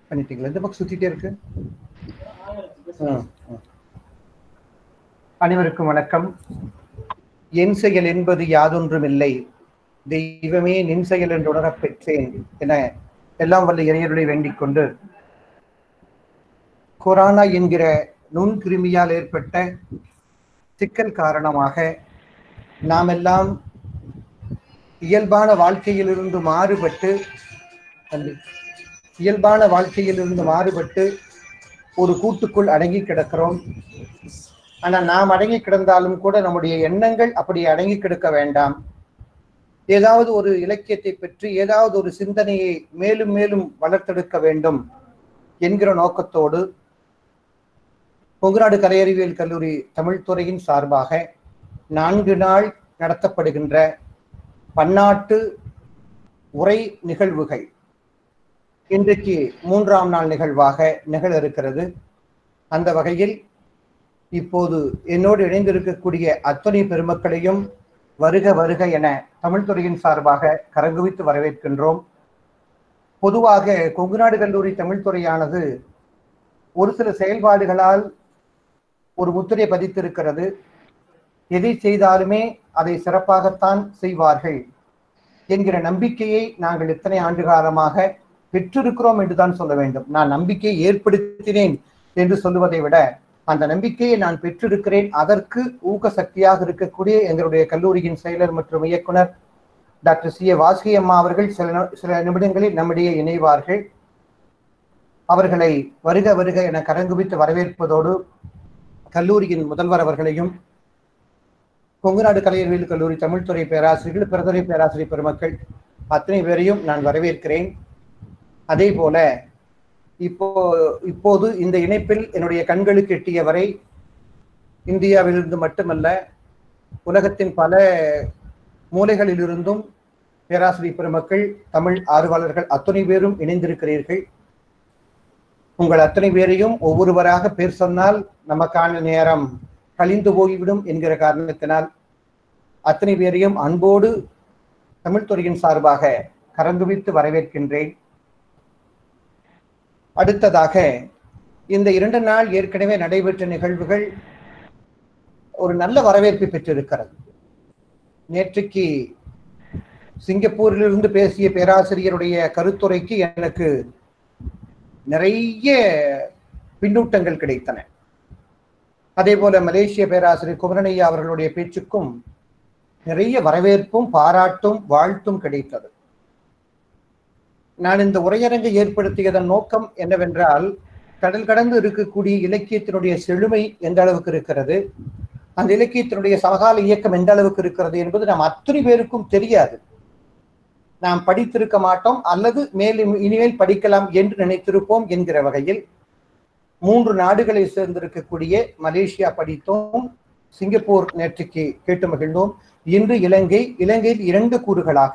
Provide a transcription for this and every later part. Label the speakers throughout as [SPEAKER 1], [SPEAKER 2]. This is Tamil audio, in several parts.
[SPEAKER 1] பண்ணிட்டீங்களா இந்த பக்கம் சுத்திட்டே இருக்கு ஆ, ஆ. அனைவருக்கும் வணக்கம் என் செயல் என்பது யாதொன்றும் இல்லை தெய்வமே நின் செயல் என்று உணரப் பெற்றேன் என எல்லாம் வல்ல இறையருளை வேண்டிக் கொண்டு கொரோனா என்கிற நுண்கிருமியால் ஏற்பட்ட சிக்கல் காரணமாக நாம் எல்லாம் இயல்பான வாழ்க்கையிலிருந்து மாறுபட்டு தம்பி, இயல்பான வாழ்க்கையிலிருந்து மாறுபட்டு ஒரு கூட்டுக்குள் அடங்கி கிடக்கிறோம் ஆனா நாம் அடங்கி கிடந்தாலும் கூட நம்முடைய எண்ணங்கள் அப்படி அடங்கி கிடக்க வேண்டாம் ஏதாவது ஒரு இலக்கியத்தை பற்றி ஏதாவது ஒரு சிந்தனையை மேலும் மேலும் வளர்த்தெடுக்க வேண்டும் என்கிற நோக்கத்தோடு பொங்குநாடு கலையறிவியல் கல்லூரி தமிழ் துறையின் சார்பாக நான்கு நாள் நடத்தப்படுகின்ற பன்னாட்டு உரை நிகழ்வுகள் இன்றைக்கு மூன்றாம் நாள் நிகழ்வாக நிகழ இருக்கிறது அந்த வகையில் இப்போது என்னோடு இணைந்திருக்கக்கூடிய அத்தனை பெருமக்களையும் வருக வருக என தமிழ் துறையின் சார்பாக கரங்குவித்து வரவேற்கின்றோம் பொதுவாக கொங்குநாடு கல்லூரி தமிழ் துறையானது ஒரு சில செயல்பாடுகளால் ஒரு முத்திரை பதித்திருக்கிறது எதை செய்தாலுமே அதை சிறப்பாகத்தான் செய்வார்கள் என்கிற நம்பிக்கையை நாங்கள் இத்தனை ஆண்டு காலமாக பெற்றிருக்கிறோம் என்றுதான் சொல்ல வேண்டும் நான் நம்பிக்கையை ஏற்படுத்தினேன் என்று சொல்லுவதை விட அந்த நம்பிக்கையை நான் பெற்றிருக்கிறேன் அதற்கு ஊக்க சக்தியாக இருக்கக்கூடிய எங்களுடைய கல்லூரியின் செயலர் மற்றும் இயக்குனர் டாக்டர் சி ஏ வாசுகி அம்மா அவர்கள் சில நி- சில நிமிடங்களில் நம்மிடையே இணைவார்கள் அவர்களை வருக வருக என கரங்குவித்து வரவேற்பதோடு கல்லூரியின் முதல்வர் அவர்களையும் கொங்குநாடு கலையறிவியல் கல்லூரி தமிழ்துறை பேராசிரியர்கள் பிறதுறை பேராசிரியர் பெருமக்கள் அத்தனை பேரையும் நான் வரவேற்கிறேன் அதே போல இப்போ இப்போது இந்த இணைப்பில் என்னுடைய கண்களுக்கு எட்டிய வரை இந்தியாவிலிருந்து மட்டுமல்ல உலகத்தின் பல மூலைகளிலிருந்தும் பேராசிரியர் பெருமக்கள் தமிழ் ஆர்வலர்கள் அத்தனை பேரும் இணைந்திருக்கிறீர்கள் உங்கள் அத்தனை பேரையும் ஒவ்வொருவராக பேர் சொன்னால் நமக்கான நேரம் கழிந்து போய்விடும் என்கிற காரணத்தினால் அத்தனை பேரையும் அன்போடு தமிழ்துறையின் சார்பாக கரங்குவித்து வரவேற்கின்றேன் அடுத்ததாக இந்த இரண்டு நாள் ஏற்கனவே நடைபெற்ற நிகழ்வுகள் ஒரு நல்ல வரவேற்பை பெற்றிருக்கிறது நேற்றுக்கு சிங்கப்பூரிலிருந்து பேசிய பேராசிரியருடைய கருத்துரைக்கு எனக்கு நிறைய பின்னூட்டங்கள் கிடைத்தன அதே போல மலேசிய பேராசிரியர் குமரனையா அவர்களுடைய பேச்சுக்கும் நிறைய வரவேற்பும் பாராட்டும் வாழ்த்தும் கிடைத்தது நான் இந்த உரையரங்கை ஏற்படுத்தியதன் நோக்கம் என்னவென்றால் கடல் கடந்து இருக்கக்கூடிய இலக்கியத்தினுடைய செழுமை எந்த அளவுக்கு இருக்கிறது அந்த இலக்கியத்தினுடைய சமகால இயக்கம் எந்த அளவுக்கு இருக்கிறது என்பது நாம் அத்தனை பேருக்கும் தெரியாது நாம் படித்திருக்க மாட்டோம் அல்லது மேலும் இனிமேல் படிக்கலாம் என்று நினைத்திருப்போம் என்கிற வகையில் மூன்று நாடுகளை சேர்ந்திருக்கக்கூடிய மலேசியா படித்தோம் சிங்கப்பூர் நேற்றுக்கு கேட்டு மகிழ்ந்தோம் இன்று இலங்கை இலங்கையில் இரண்டு கூறுகளாக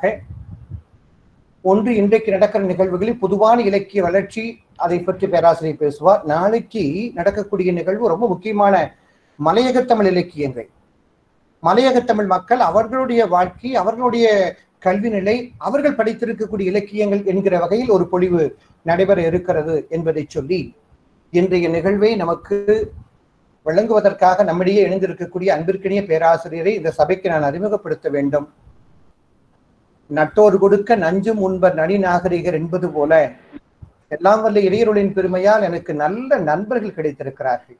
[SPEAKER 1] ஒன்று இன்றைக்கு நடக்கிற நிகழ்வுகளில் பொதுவான இலக்கிய வளர்ச்சி அதை பற்றி பேராசிரியர் பேசுவார் நாளைக்கு நடக்கக்கூடிய நிகழ்வு ரொம்ப முக்கியமான மலையக தமிழ் இலக்கியங்கள் மலையக தமிழ் மக்கள் அவர்களுடைய வாழ்க்கை அவர்களுடைய கல்வி நிலை அவர்கள் படித்திருக்கக்கூடிய இலக்கியங்கள் என்கிற வகையில் ஒரு பொழிவு நடைபெற இருக்கிறது என்பதை சொல்லி இன்றைய நிகழ்வை நமக்கு வழங்குவதற்காக நம்மிடையே இணைந்திருக்கக்கூடிய அன்பிற்கினிய பேராசிரியரை இந்த சபைக்கு நான் அறிமுகப்படுத்த வேண்டும் நட்டோர் கொடுக்க நஞ்சும் உண்பர் நனி நாகரிகர் என்பது போல எல்லாம் வல்ல இறையருளின் பெருமையால் எனக்கு நல்ல நண்பர்கள் கிடைத்திருக்கிறார்கள்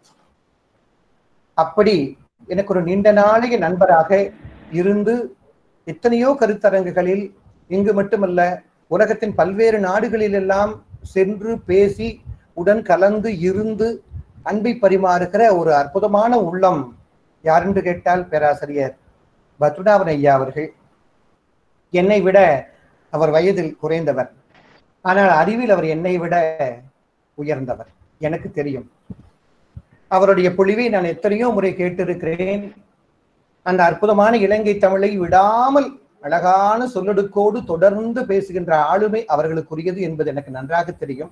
[SPEAKER 1] அப்படி எனக்கு ஒரு நீண்ட நாளைய நண்பராக இருந்து எத்தனையோ கருத்தரங்குகளில் இங்கு மட்டுமல்ல உலகத்தின் பல்வேறு நாடுகளில் எல்லாம் சென்று பேசி உடன் கலந்து இருந்து அன்பை பரிமாறுகிற ஒரு அற்புதமான உள்ளம் யாரென்று கேட்டால் பேராசிரியர் பத்ருடாவன் ஐயா அவர்கள் என்னை விட அவர் வயதில் குறைந்தவர் ஆனால் அறிவில் அவர் என்னை விட உயர்ந்தவர் எனக்கு தெரியும் அவருடைய பொழிவை நான் எத்தனையோ முறை கேட்டிருக்கிறேன் அந்த அற்புதமான இலங்கை தமிழை விடாமல் அழகான சொல்லடுக்கோடு தொடர்ந்து பேசுகின்ற ஆளுமை அவர்களுக்குரியது என்பது எனக்கு நன்றாக தெரியும்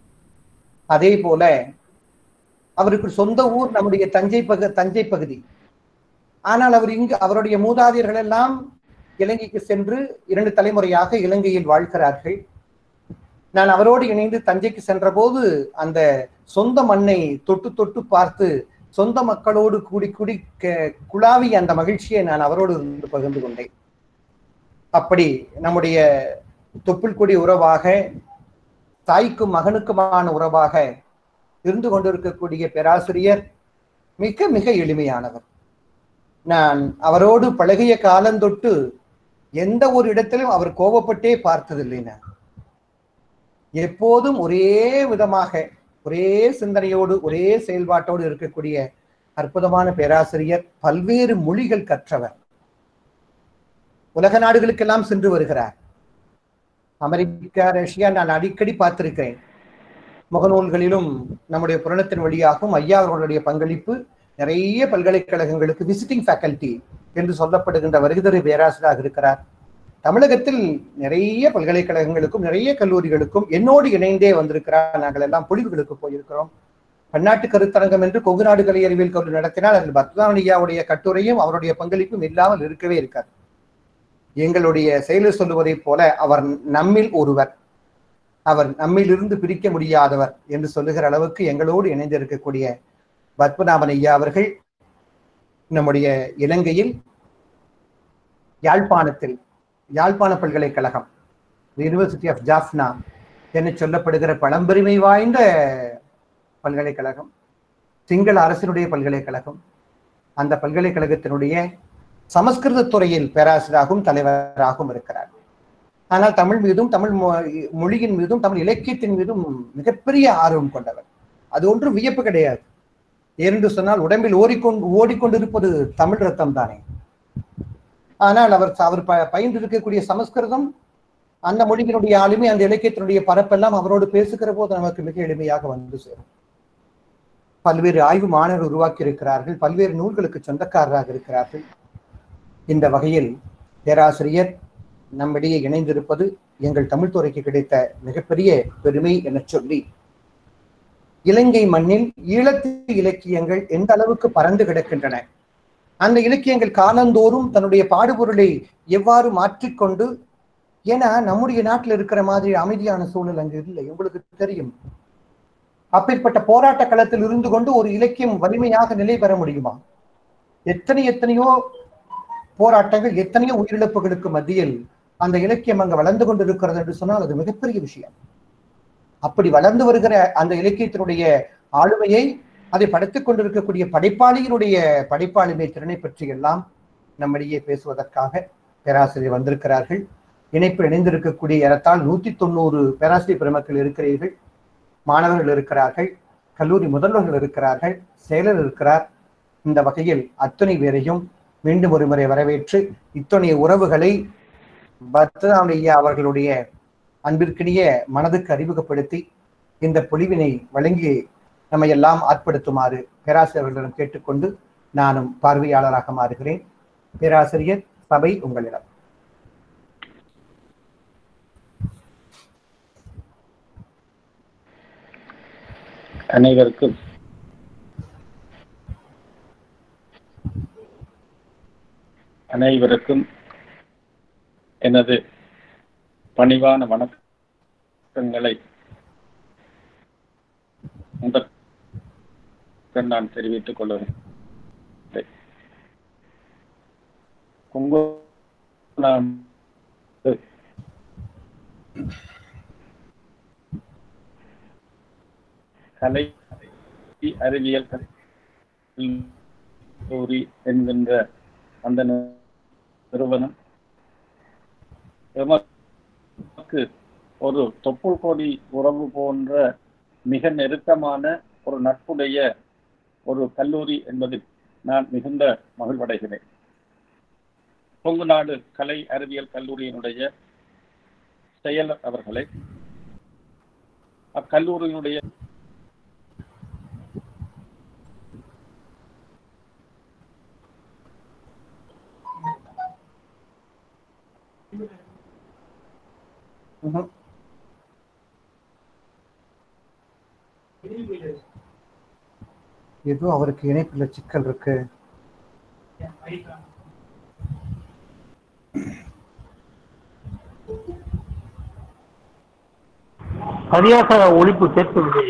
[SPEAKER 1] அதே போல அவருக்கு சொந்த ஊர் நம்முடைய தஞ்சை பகு தஞ்சை பகுதி ஆனால் அவர் இங்கு அவருடைய மூதாதையர்கள் எல்லாம் இலங்கைக்கு சென்று இரண்டு தலைமுறையாக இலங்கையில் வாழ்கிறார்கள் நான் அவரோடு இணைந்து தஞ்சைக்கு சென்றபோது அந்த சொந்த மண்ணை தொட்டு தொட்டு பார்த்து சொந்த மக்களோடு கூடி கூடி க- குழாவிய அந்த மகிழ்ச்சியை நான் அவரோடு இருந்து பகிர்ந்து கொண்டேன் அப்படி நம்முடைய தொப்புள் கொடி உறவாக தாய்க்கும் மகனுக்குமான உறவாக இருந்து கொண்டிருக்கக்கூடிய பேராசிரியர் மிக மிக எளிமையானவர் நான் அவரோடு பழகிய காலந்தொட்டு எந்த ஒரு இடத்திலும் அவர் கோபப்பட்டே பார்த்ததில்லை நான் எப்போதும் ஒரே விதமாக ஒரே சிந்தனையோடு ஒரே செயல்பாட்டோடு இருக்கக்கூடிய அற்புதமான பேராசிரியர் பல்வேறு மொழிகள் கற்றவர் உலக நாடுகளுக்கெல்லாம் சென்று வருகிறார் அமெரிக்கா ரஷ்யா நான் அடிக்கடி பார்த்திருக்கிறேன் முகநூல்களிலும் நம்முடைய புராணத்தின் வழியாகவும் ஐயா அவர்களுடைய பங்களிப்பு நிறைய பல்கலைக்கழகங்களுக்கு விசிட்டிங் ஃபேக்கல்டி என்று சொல்லப்படுகின்ற வருகிதரு பேராசிரியராக இருக்கிறார் தமிழகத்தில் நிறைய பல்கலைக்கழகங்களுக்கும் நிறைய கல்லூரிகளுக்கும் என்னோடு இணைந்தே வந்திருக்கிறார் நாங்கள் எல்லாம் பொழிவுகளுக்கு போயிருக்கிறோம் பன்னாட்டு கருத்தரங்கம் என்று கொங்கு நாடு கலை அறிவியல் கல்லூரி நடத்தினால் அதில் பத்மநாபையாவுடைய கட்டுரையும் அவருடைய பங்களிப்பும் இல்லாமல் இருக்கவே இருக்காது எங்களுடைய செயலில் சொல்லுவதைப் போல அவர் நம்மில் ஒருவர் அவர் நம்மிலிருந்து பிரிக்க முடியாதவர் என்று சொல்லுகிற அளவுக்கு எங்களோடு இணைந்திருக்கக்கூடிய பத்மநாபன் ஐயா அவர்கள் நம்முடைய இலங்கையில் யாழ்ப்பாணத்தில் யாழ்ப்பாண பல்கலைக்கழகம் யூனிவர்சிட்டி ஆஃப் ஜாஃப்னா என சொல்லப்படுகிற பழம்பெருமை வாய்ந்த பல்கலைக்கழகம் சிங்கள அரசினுடைய பல்கலைக்கழகம் அந்த பல்கலைக்கழகத்தினுடைய சமஸ்கிருத துறையில் பேராசிரியராகவும் தலைவராகவும் இருக்கிறார் ஆனால் தமிழ் மீதும் தமிழ் மொ- மொழியின் மீதும் தமிழ் இலக்கியத்தின் மீதும் மிகப்பெரிய ஆர்வம் கொண்டவர் அது ஒன்றும் வியப்பு கிடையாது ஏனென்று சொன்னால் உடம்பில் ஓடிக்கொண்டு ஓடிக்கொண்டிருப்பது தமிழ் ரத்தம் தானே ஆனால் அவர் அவர் ப பயின்று இருக்கக்கூடிய சமஸ்கிருதம் அந்த மொழியினுடைய ஆளுமை அந்த இலக்கியத்தினுடைய பரப்பெல்லாம் அவரோடு பேசுகிற போது நமக்கு மிக எளிமையாக வந்து சேரும் பல்வேறு ஆய்வு மாணவர் உருவாக்கி இருக்கிறார்கள் பல்வேறு நூல்களுக்கு சொந்தக்காரராக இருக்கிறார்கள் இந்த வகையில் பேராசிரியர் நம்மிடையே இணைந்திருப்பது எங்கள் தமிழ் துறைக்கு கிடைத்த மிகப்பெரிய பெருமை என சொல்லி இலங்கை மண்ணில் ஈழத்து இலக்கியங்கள் எந்த அளவுக்கு பறந்து கிடக்கின்றன அந்த இலக்கியங்கள் காலந்தோறும் தன்னுடைய பாடுபொருளை எவ்வாறு மாற்றிக்கொண்டு ஏன்னா நம்முடைய நாட்டில் இருக்கிற மாதிரி அமைதியான சூழல் அங்கு இல்லை உங்களுக்கு தெரியும் அப்பேற்பட்ட போராட்ட களத்தில் இருந்து கொண்டு ஒரு இலக்கியம் வலிமையாக நிலை பெற முடியுமா எத்தனை எத்தனையோ போராட்டங்கள் எத்தனையோ உயிரிழப்புகளுக்கு மத்தியில் அந்த இலக்கியம் அங்க வளர்ந்து கொண்டிருக்கிறது என்று சொன்னால் அது மிகப்பெரிய விஷயம் அப்படி வளர்ந்து வருகிற அந்த இலக்கியத்தினுடைய ஆளுமையை அதை படைத்துக் கொண்டிருக்கக்கூடிய படைப்பாளியினுடைய படைப்பாளுமை திறனை பற்றி எல்லாம் நம்மிடையே பேசுவதற்காக பேராசிரியர் வந்திருக்கிறார்கள் இணைப்பில் இணைந்திருக்கக்கூடிய ஏறத்தாழ் நூத்தி தொண்ணூறு பேராசிரியர் பெருமக்கள் இருக்கிறீர்கள் மாணவர்கள் இருக்கிறார்கள் கல்லூரி முதல்வர்கள் இருக்கிறார்கள் செயலர் இருக்கிறார் இந்த வகையில் அத்தனை பேரையும் மீண்டும் ஒரு முறை வரவேற்று இத்தனை உறவுகளை பத்ராமையா அவர்களுடைய அன்பிற்கினிய மனதுக்கு அறிமுகப்படுத்தி இந்த பொலிவினை வழங்கி நம்மை எல்லாம் ஆட்படுத்துமாறு பேராசிரியர்களிடம் கேட்டுக்கொண்டு நானும் பார்வையாளராக மாறுகிறேன் பேராசிரியர் சபை உங்களிடம்
[SPEAKER 2] அனைவருக்கும் அனைவருக்கும் எனது பணிவான வணக்கங்களை முதற்க நான் தெரிவித்துக் கொள்கிறேன் குங்கு நான் கலை அறிவியல் கல்லூரி என்கின்ற அந்த நிறுவனம் எமக்கு ஒரு தொப்புள் கொடி உறவு போன்ற மிக நெருக்கமான ஒரு நட்புடைய ஒரு கல்லூரி என்பதில் நான் மிகுந்த மகிழ்வடைகிறேன் கொங்கு நாடு கலை அறிவியல் கல்லூரியினுடைய செயலர் அவர்களை அக்கல்லூரியினுடைய
[SPEAKER 1] ம்ஹும். ஏதோ அவருக்கு இணைப்புல சிக்கல் இருக்கு
[SPEAKER 3] சரியாக ஒழிப்பு கேட்கவில்லை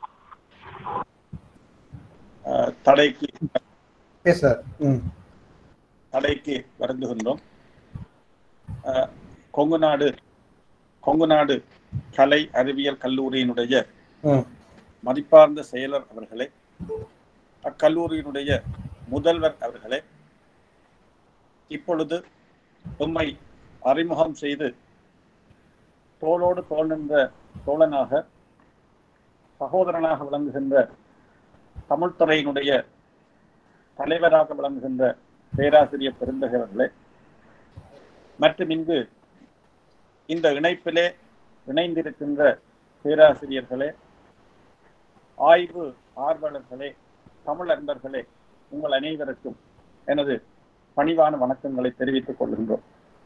[SPEAKER 2] அஹ், தடைக்கு
[SPEAKER 1] எஸ் சார் ம்
[SPEAKER 2] தடைக்கு வருந்துகின்றோம் அஹ், கொங்கு நாடு கொங்கு நாடு கலை அறிவியல் கல்லூரியினுடைய
[SPEAKER 1] ம்
[SPEAKER 2] மதிப்பார்ந்த செயலர் அவர்களே அக்கல்லூரியினுடைய முதல்வர் அவர்களே இப்பொழுது உம்மை அறிமுகம் செய்து தோளோடு தோள் நின்ற தோழனாக சகோதரனாக விளங்குகின்ற தமிழ்துறையினுடைய தலைவராக விளங்குகின்ற பேராசிரியர் பெருந்தகவர்களே மற்றும் இங்கு இந்த இணைப்பிலே இணைந்திருக்கின்ற பேராசிரியர்களே ஆய்வு ஆர்வலர்களே தமிழ் அன்பர்களே உங்கள் அனைவருக்கும் எனது பணிவான வணக்கங்களை தெரிவித்துக் கொள்கின்றோம்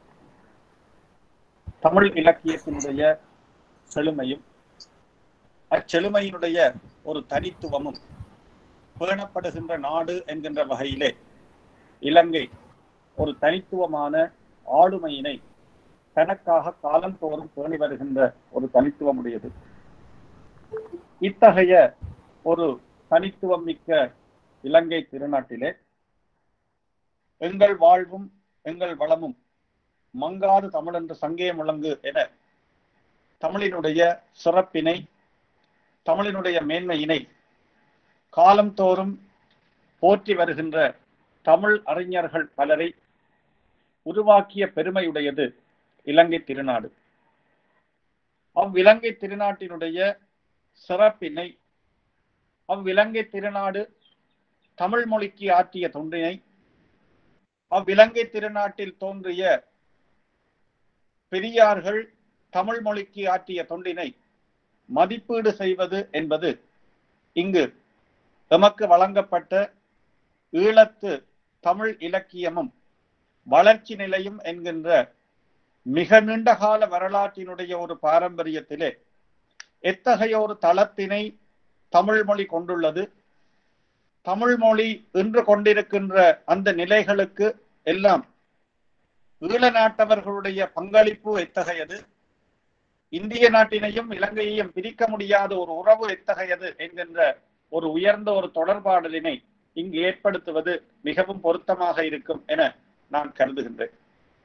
[SPEAKER 2] தமிழ் இலக்கியத்தினுடைய செழுமையும் அச்செழுமையினுடைய ஒரு தனித்துவமும் பேணப்படுகின்ற நாடு என்கின்ற வகையிலே இலங்கை ஒரு தனித்துவமான ஆளுமையினை தனக்காக காலந்தோறும் பேணி வருகின்ற ஒரு தனித்துவம் உடையது இத்தகைய ஒரு தனித்துவம் மிக்க இலங்கை திருநாட்டிலே எங்கள் வாழ்வும் எங்கள் வளமும் மங்காது தமிழ் என்று சங்கே முழங்கு என தமிழினுடைய சிறப்பினை தமிழினுடைய மேன்மையினை காலந்தோறும் போற்றி வருகின்ற தமிழ் அறிஞர்கள் பலரை உருவாக்கிய பெருமையுடையது இலங்கை திருநாடு அவ்விலங்கை திருநாட்டினுடைய சிறப்பினை அவ்விலங்கை திருநாடு தமிழ் மொழிக்கு ஆற்றிய தொண்டினை அவ்விலங்கை திருநாட்டில் தோன்றிய பெரியார்கள் தமிழ் மொழிக்கு ஆற்றிய தொண்டினை மதிப்பீடு செய்வது என்பது இங்கு எமக்கு வழங்கப்பட்ட ஈழத்து தமிழ் இலக்கியமும் வளர்ச்சி நிலையும் என்கின்ற மிக நீண்ட கால வரலாற்றினுடைய ஒரு பாரம்பரியத்திலே எத்தகைய ஒரு தளத்தினை தமிழ் மொழி கொண்டுள்ளது தமிழ் மொழி இன்று கொண்டிருக்கின்ற அந்த நிலைகளுக்கு எல்லாம் ஈழ நாட்டவர்களுடைய பங்களிப்பு எத்தகையது இந்திய நாட்டினையும் இலங்கையையும் பிரிக்க முடியாத ஒரு உறவு எத்தகையது என்கின்ற ஒரு உயர்ந்த ஒரு தொடர்பாடலினை இங்கு ஏற்படுத்துவது மிகவும் பொருத்தமாக இருக்கும் என நான் கருதுகின்றேன்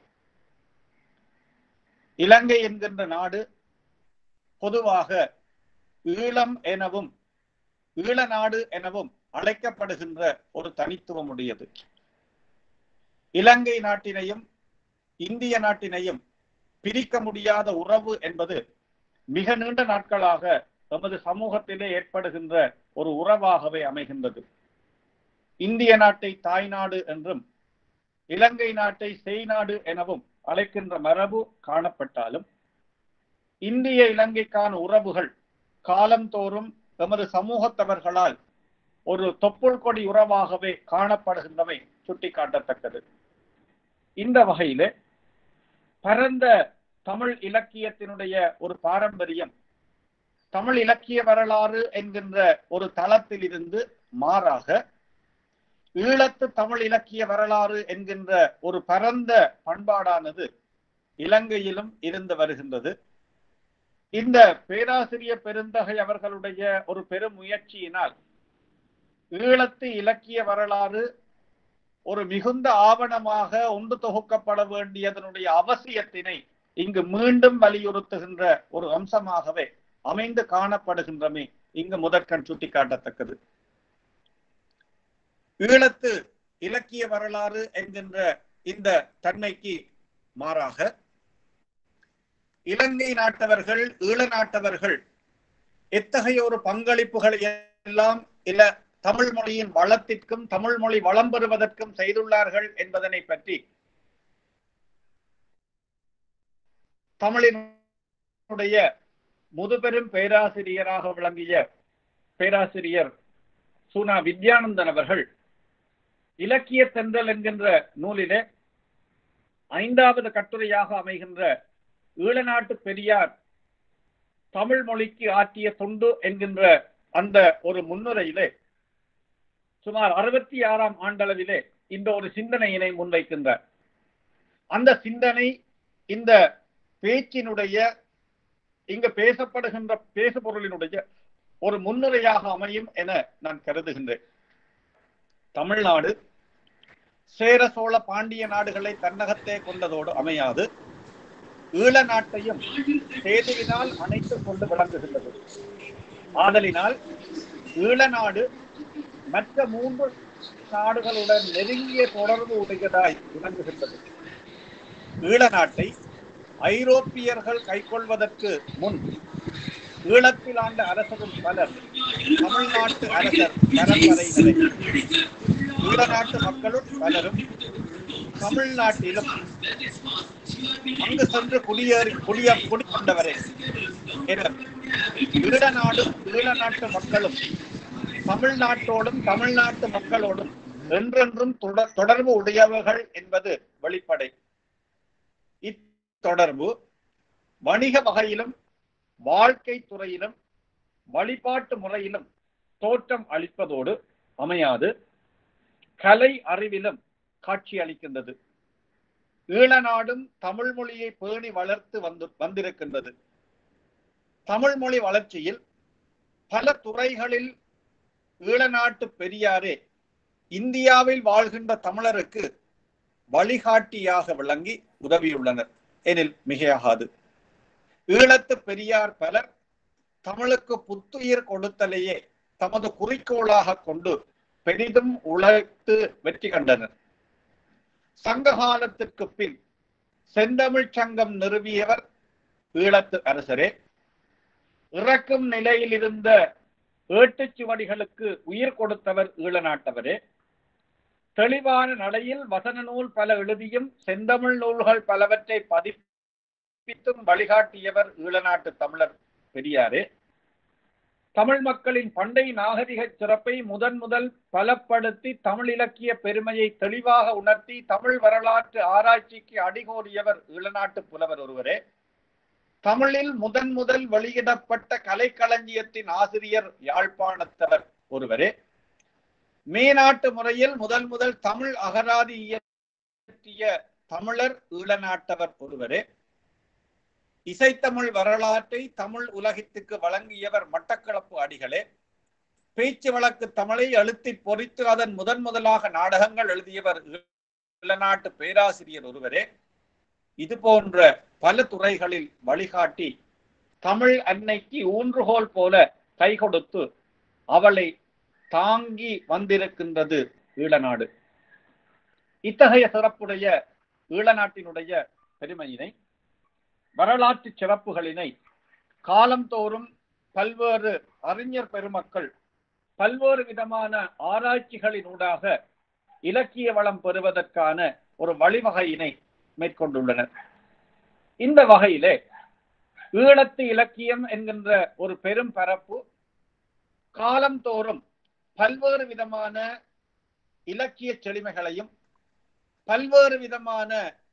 [SPEAKER 2] இலங்கை என்கின்ற நாடு பொதுவாக ஈழம் எனவும் ஈழ நாடு எனவும் அழைக்கப்படுகின்ற ஒரு தனித்துவம் உடையது இலங்கை நாட்டினையும் இந்திய நாட்டினையும் பிரிக்க முடியாத உறவு என்பது மிக நீண்ட நாட்களாக நமது சமூகத்திலே ஏற்படுகின்ற ஒரு உறவாகவே அமைகின்றது இந்திய நாட்டை தாய்நாடு என்றும் இலங்கை நாட்டை செய்நாடு எனவும் அழைக்கின்ற மரபு காணப்பட்டாலும் இந்திய இலங்கைக்கான உறவுகள் காலந்தோறும் எமது சமூகத்தவர்களால் ஒரு தொப்புள் கொடி உறவாகவே காணப்படுகின்றவை சுட்டிக்காட்டத்தக்கது இந்த வகையிலே பரந்த தமிழ் இலக்கியத்தினுடைய ஒரு பாரம்பரியம் தமிழ் இலக்கிய வரலாறு என்கின்ற ஒரு தளத்தில் இருந்து மாறாக ஈழத்து தமிழ் இலக்கிய வரலாறு என்கின்ற ஒரு பரந்த பண்பாடானது இலங்கையிலும் இருந்து வருகின்றது இந்த பேராசிரியர் பெருந்தகை அவர்களுடைய ஒரு பெரும் முயற்சியினால் ஈழத்து இலக்கிய வரலாறு ஒரு மிகுந்த ஆவணமாக ஒன்று தொகுக்கப்பட வேண்டியதனுடைய அவசியத்தினை இங்கு மீண்டும் வலியுறுத்துகின்ற ஒரு அம்சமாகவே அமைந்து காணப்படுகின்றமே இங்கு முதற்கண் சுட்டிக்காட்டத்தக்கது ஈழத்து இலக்கிய வரலாறு என்கின்ற இந்த தன்மைக்கு மாறாக இலங்கை நாட்டவர்கள் ஈழ நாட்டவர்கள் எத்தகைய ஒரு பங்களிப்புகளை எல்லாம் இல்ல தமிழ் மொழியின் வளத்திற்கும் தமிழ் மொழி வளம் பெறுவதற்கும் செய்துள்ளார்கள் என்பதனை பற்றி தமிழினுடைய முதுபெரும் பேராசிரியராக விளங்கிய பேராசிரியர் சுனா வித்யானந்தன் அவர்கள் இலக்கிய தென்றல் என்கின்ற நூலிலே ஐந்தாவது கட்டுரையாக அமைகின்ற ஈழநாட்டு பெரியார் தமிழ் மொழிக்கு ஆற்றிய தொண்டு என்கின்ற அந்த ஒரு முன்னுரையிலே சுமார் அறுபத்தி ஆறாம் ஆண்டளவிலே இந்த ஒரு சிந்தனையினை முன்வைக்கின்றார் அந்த சிந்தனை இந்த பேச்சினுடைய இங்கு பேசப்படுகின்ற பேசுபொருளினுடைய ஒரு முன்னுரையாக அமையும் என நான் கருதுகின்றேன் தமிழ்நாடு சேர சோழ பாண்டிய நாடுகளை தன்னகத்தே கொண்டதோடு அமையாது ஈழ நாட்டையும் சேதுவினால் அணைத்துக் கொண்டு விளங்குகின்றது ஆதலினால் ஈழ நாடு மற்ற மூன்று நாடுகளுடன் நெருங்கிய தொடர்பு உடையதாய் விளங்குகின்றது ஈழ நாட்டை ஐரோப்பியர்கள் கைக்கொள்வதற்கு முன் ஈழத்தில் ஆண்ட அரசரும் பலர் தமிழ்நாட்டு அரசர் பரம்பரையினரை ஈழ நாட்டு மக்களும் பலரும் தமிழ்நாட்டிலும் அங்கு சென்று குடியேறி குடிய குடிக்கொண்டவரே ஈழ நாடும் ஈழ நாட்டு மக்களும் தமிழ்நாட்டோடும் தமிழ்நாட்டு மக்களோடும் என்றென்றும் தொடர் தொடர்பு உடையவர்கள் என்பது வெளிப்படை இத்தொடர்பு வணிக வகையிலும் வாழ்க்கை துறையிலும் வழிபாட்டு முறையிலும் தோற்றம் அளிப்பதோடு அமையாது கலை அறிவிலும் காட்சி அளிக்கின்றது ஈழ நாடும் தமிழ் மொழியை பேணி வளர்த்து வந்து வந்திருக்கின்றது தமிழ் மொழி வளர்ச்சியில் பல துறைகளில் ஈழ நாட்டு பெரியாரே இந்தியாவில் வாழ்கின்ற தமிழருக்கு வழிகாட்டியாக விளங்கி உதவியுள்ளனர் எனில் மிகையாகாது ஈழத்து பெரியார் பலர் தமிழுக்கு புத்துயிர் கொடுத்தலையே தமது குறிக்கோளாக கொண்டு பெரிதும் உழைத்து வெற்றி கண்டனர் சங்க காலத்திற்கு பின் செந்தமிழ் சங்கம் நிறுவியவர் ஈழத்து அரசரே இறக்கும் நிலையில் இருந்த ஏட்டுச்சுவடிகளுக்கு உயிர் கொடுத்தவர் ஈழ நாட்டவரே தெளிவான நடையில் வசன நூல் பல எழுதியும் செந்தமிழ் நூல்கள் பலவற்றை பதிப்பித்தும் வழிகாட்டியவர் ஈழநாட்டு தமிழர் பெரியாரே தமிழ் மக்களின் பண்டை நாகரிக சிறப்பை முதன் முதல் பலப்படுத்தி தமிழ் இலக்கிய பெருமையை தெளிவாக உணர்த்தி தமிழ் வரலாற்று ஆராய்ச்சிக்கு அடிகோடியவர் ஈழநாட்டு புலவர் ஒருவரே தமிழில் முதன் முதல் வெளியிடப்பட்ட கலைக்களஞ்சியத்தின் ஆசிரியர் யாழ்ப்பாணத்தவர் ஒருவரே மேநாட்டு முறையில் முதல் முதல் தமிழ் அகராதி இயற்றிய தமிழர் ஈழநாட்டவர் ஒருவரே இசைத்தமிழ் வரலாற்றை தமிழ் உலகத்துக்கு வழங்கியவர் மட்டக்களப்பு அடிகளே பேச்சு வழக்கு தமிழை அழுத்தி பொறித்து அதன் முதன் முதலாக நாடகங்கள் எழுதியவர் இளநாட்டு பேராசிரியர் ஒருவரே இது போன்ற பல துறைகளில் வழிகாட்டி தமிழ் அன்னைக்கு ஊன்றுகோல் போல கை கொடுத்து அவளை தாங்கி வந்திருக்கின்றது ஈழநாடு இத்தகைய சிறப்புடைய ஈழநாட்டினுடைய பெருமையினை வரலாற்று சிறப்புகளினை காலந்தோறும் பல்வேறு அறிஞர் பெருமக்கள் பல்வேறு விதமான ஆராய்ச்சிகளினூடாக இலக்கிய வளம் பெறுவதற்கான ஒரு வழிவகையினை மேற்கொண்டுள்ளனர் இந்த வகையிலே ஈழத்து இலக்கியம் என்கின்ற ஒரு பெரும் பரப்பு காலந்தோறும் பல்வேறு விதமான இலக்கிய செழுமைகளையும் பல்வேறு விதமான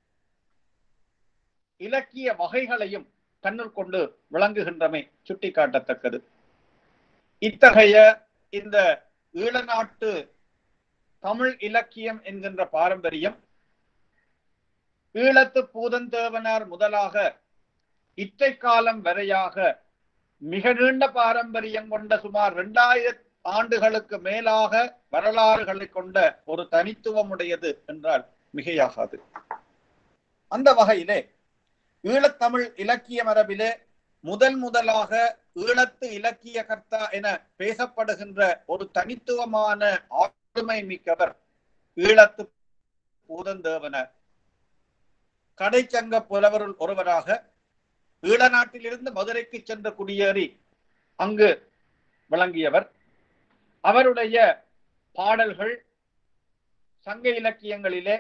[SPEAKER 2] இலக்கிய வகைகளையும் தன்னுள் கொண்டு விளங்குகின்றமை சுட்டிக்காட்டத்தக்கது இத்தகைய இந்த ஈழநாட்டு தமிழ் இலக்கியம் என்கின்ற பாரம்பரியம் ஈழத்து பூதந்தேவனார் முதலாக இற்றை காலம் வரையாக மிக நீண்ட பாரம்பரியம் கொண்ட சுமார் இரண்டாயிரம் ஆண்டுகளுக்கு மேலாக வரலாறுகளை கொண்ட ஒரு தனித்துவம் உடையது என்றால் மிகையாகாது அந்த வகையிலே ஈழத்தமிழ் இலக்கிய மரபிலே முதல் முதலாக ஈழத்து இலக்கிய கர்த்தா என பேசப்படுகின்ற ஒரு தனித்துவமான ஆளுமை மிக்கவர் ஈழத்து பூதந்தேவனர் கடைச்சங்க புலவருள் ஒருவராக ஈழ நாட்டிலிருந்து மதுரைக்கு சென்று குடியேறி அங்கு விளங்கியவர் அவருடைய பாடல்கள் சங்க இலக்கியங்களிலே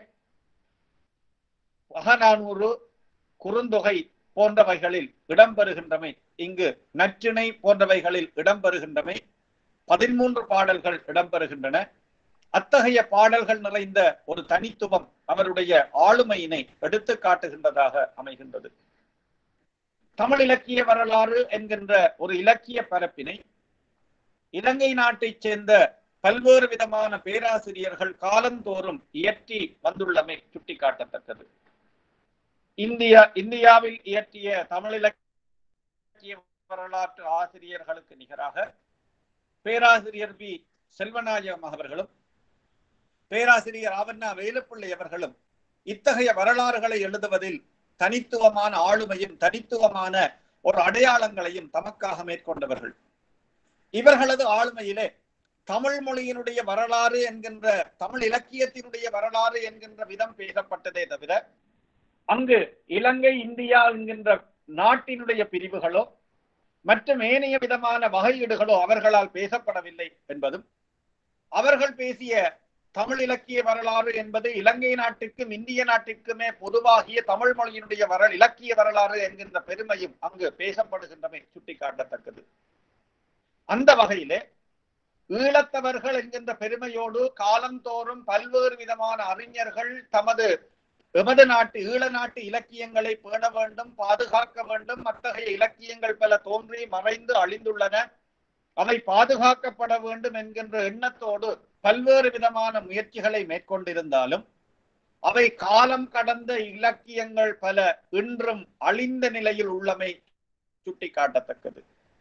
[SPEAKER 2] அகநானூறு குறுந்தொகை போன்றவைகளில் இடம்பெறுகின்றமை இங்கு நற்றிணை போன்றவைகளில் இடம்பெறுகின்றமை பதிமூன்று பாடல்கள் இடம்பெறுகின்றன அத்தகைய பாடல்கள் நிறைந்த ஒரு தனித்துவம் அவருடைய ஆளுமையினை எடுத்து காட்டுகின்றதாக அமைகின்றது தமிழ் இலக்கிய வரலாறு என்கின்ற ஒரு இலக்கிய பரப்பினை இலங்கை நாட்டைச் சேர்ந்த பல்வேறு விதமான பேராசிரியர்கள் காலந்தோறும் இயற்றி வந்துள்ளமை சுட்டிக்காட்டத்தக்கது இந்தியா இந்தியாவில் இயற்றிய தமிழ் இலக்கிய இலக்கிய வரலாற்று ஆசிரியர்களுக்கு நிகராக பேராசிரியர் பி செல்வநாயகம் அவர்களும் பேராசிரியர் ஆவண்ணா வேலுப்பிள்ளை அவர்களும் இத்தகைய வரலாறுகளை எழுதுவதில் தனித்துவமான ஆளுமையும் தனித்துவமான ஒரு அடையாளங்களையும் தமக்காக மேற்கொண்டவர்கள் இவர்களது ஆளுமையிலே தமிழ் மொழியினுடைய வரலாறு என்கின்ற தமிழ் இலக்கியத்தினுடைய வரலாறு என்கின்ற விதம் பேசப்பட்டதே தவிர அங்கு இலங்கை இந்தியா என்கின்ற நாட்டினுடைய பிரிவுகளோ மற்றும் ஏனைய விதமான வகையீடுகளோ அவர்களால் பேசப்படவில்லை என்பதும் அவர்கள் பேசிய தமிழ் இலக்கிய வரலாறு என்பது இலங்கை நாட்டிற்கும் இந்திய நாட்டிற்குமே பொதுவாகிய தமிழ் மொழியினுடைய வர இலக்கிய வரலாறு என்கின்ற பெருமையும் அங்கு பேசப்படுகின்றமை சுட்டிக்காட்டத்தக்கது அந்த வகையிலே ஈழத்தவர்கள் என்கின்ற பெருமையோடு காலந்தோறும் பல்வேறு விதமான அறிஞர்கள் தமது எமது நாட்டு ஈழ நாட்டு இலக்கியங்களை பேண வேண்டும் பாதுகாக்க வேண்டும் அத்தகைய இலக்கியங்கள் பல தோன்றி மறைந்து அழிந்துள்ளன அவை பாதுகாக்கப்பட வேண்டும் என்கின்ற எண்ணத்தோடு பல்வேறு விதமான முயற்சிகளை மேற்கொண்டிருந்தாலும் அவை காலம் கடந்த இலக்கியங்கள் பல இன்றும் அழிந்த நிலையில் உள்ளமை சுட்டிக்காட்டத்தக்கது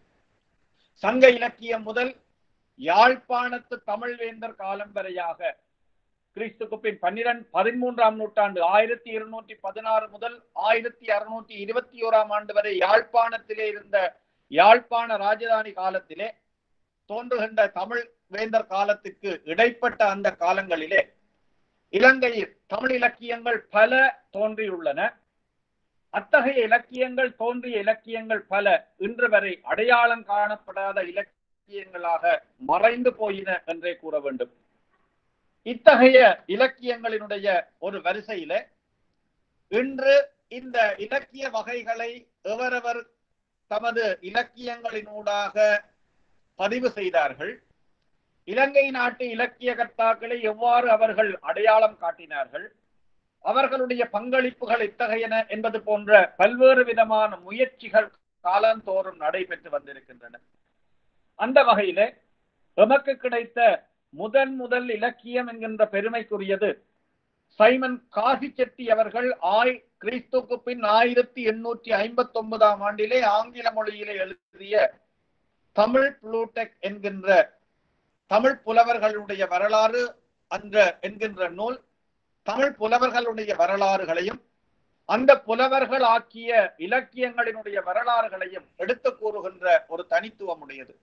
[SPEAKER 2] சங்க இலக்கியம் முதல் யாழ்ப்பாணத்து தமிழ்வேந்தர் காலம் வரையாக கிறிஸ்துக்கு பின் பன்னிரண்டு பதிமூன்றாம் நூற்றாண்டு ஆயிரத்தி இருநூற்றி பதினாறு முதல் ஆயிரத்தி அறுநூற்றி இருபத்தி ஓராம் ஆண்டு வரை யாழ்ப்பாணத்திலே இருந்த யாழ்ப்பாண ராஜதானி காலத்திலே தோன்றுகின்ற தமிழ் வேந்தர் காலத்துக்கு இடைப்பட்ட அந்த காலங்களிலே இலங்கையில் தமிழ் இலக்கியங்கள் பல தோன்றியுள்ளன அத்தகைய இலக்கியங்கள் தோன்றிய இலக்கியங்கள் பல இன்று வரை அடையாளம் காணப்படாத இலக்கியங்களாக மறைந்து போயின என்றே கூற வேண்டும் இத்தகைய இலக்கியங்களினுடைய ஒரு வரிசையில இன்று இந்த இலக்கிய வகைகளை எவரவர் தமது இலக்கியங்களினூடாக பதிவு செய்தார்கள் இலங்கை நாட்டு இலக்கிய கர்த்தாக்களை எவ்வாறு அவர்கள் அடையாளம் காட்டினார்கள் அவர்களுடைய பங்களிப்புகள் இத்தகையன என்பது போன்ற பல்வேறு விதமான முயற்சிகள் காலந்தோறும் நடைபெற்று வந்திருக்கின்றன அந்த வகையிலே எமக்கு கிடைத்த முதன் முதல் இலக்கியம் என்கின்ற பெருமைக்குரியது சைமன் காசி செட்டி அவர்கள் ஆய் கிறிஸ்துக்கு பின் ஆயிரத்தி எண்ணூற்றி ஐம்பத்தி ஒன்பதாம் ஆண்டிலே ஆங்கில மொழியிலே எழுதிய தமிழ் புளூடெக் என்கின்ற தமிழ் புலவர்களுடைய வரலாறு அந்த என்கின்ற நூல் தமிழ் புலவர்களுடைய வரலாறுகளையும் அந்த புலவர்கள் ஆக்கிய இலக்கியங்களினுடைய வரலாறுகளையும் எடுத்து கூறுகின்ற ஒரு தனித்துவம் உடையது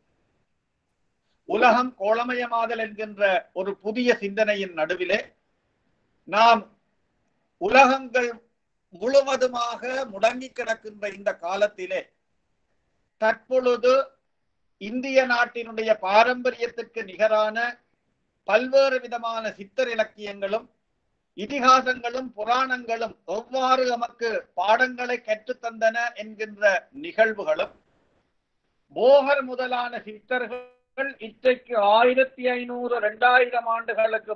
[SPEAKER 2] உலகம் கோளமயமாதல் என்கின்ற ஒரு புதிய சிந்தனையின் நடுவிலே நாம் உலகங்கள் முழுவதுமாக முடங்கி கிடக்கின்ற இந்த காலத்திலே தற்பொழுது இந்திய நாட்டினுடைய பாரம்பரியத்திற்கு நிகரான பல்வேறு விதமான சித்தர் இலக்கியங்களும் இதிகாசங்களும் புராணங்களும் எவ்வாறு நமக்கு பாடங்களை கற்றுத்தந்தன என்கின்ற நிகழ்வுகளும் போகர் முதலான சித்தர்கள் இன்றைக்கு ஆயிரத்தி ஐநூறு இரண்டாயிரம் ஆண்டுகளுக்கு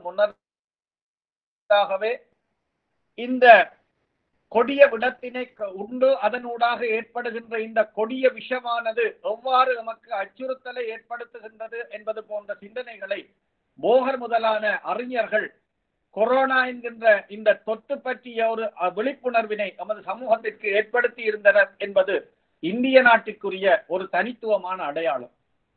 [SPEAKER 2] முன்னதாகவே இந்த கொடிய விடத்தினை உண்டு அதனூடாக ஏற்படுகின்ற இந்த கொடிய விஷமானது எவ்வாறு நமக்கு அச்சுறுத்தலை ஏற்படுத்துகின்றது என்பது போன்ற சிந்தனைகளை போகர் முதலான அறிஞர்கள் கொரோனா என்கின்ற இந்த தொற்று பற்றிய ஒரு விழிப்புணர்வினை நமது சமூகத்திற்கு ஏற்படுத்தி இருந்தனர் என்பது இந்திய நாட்டுக்குரிய ஒரு தனித்துவமான அடையாளம்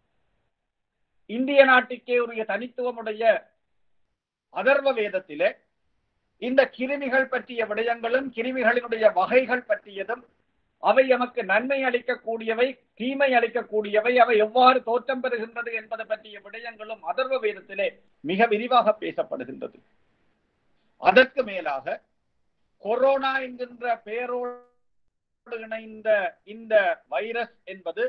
[SPEAKER 2] இந்திய நாட்டுக்கே உரிய தனித்துவமுடைய அதர்வ வேதத்திலே இந்த கிருமிகள் பற்றிய விடயங்களும் கிருமிகளினுடைய வகைகள் பற்றியதும் அவை நமக்கு நன்மை அளிக்கக்கூடியவை தீமை அளிக்கக்கூடியவை அவை எவ்வாறு தோற்றம் பெறுகின்றது என்பது பற்றிய விடயங்களும் அதர்வ வேதத்திலே மிக விரிவாக பேசப்படுகின்றது அதற்கு மேலாக கொரோனா என்கின்ற பெயரோடு இணைந்த இந்த வைரஸ் என்பது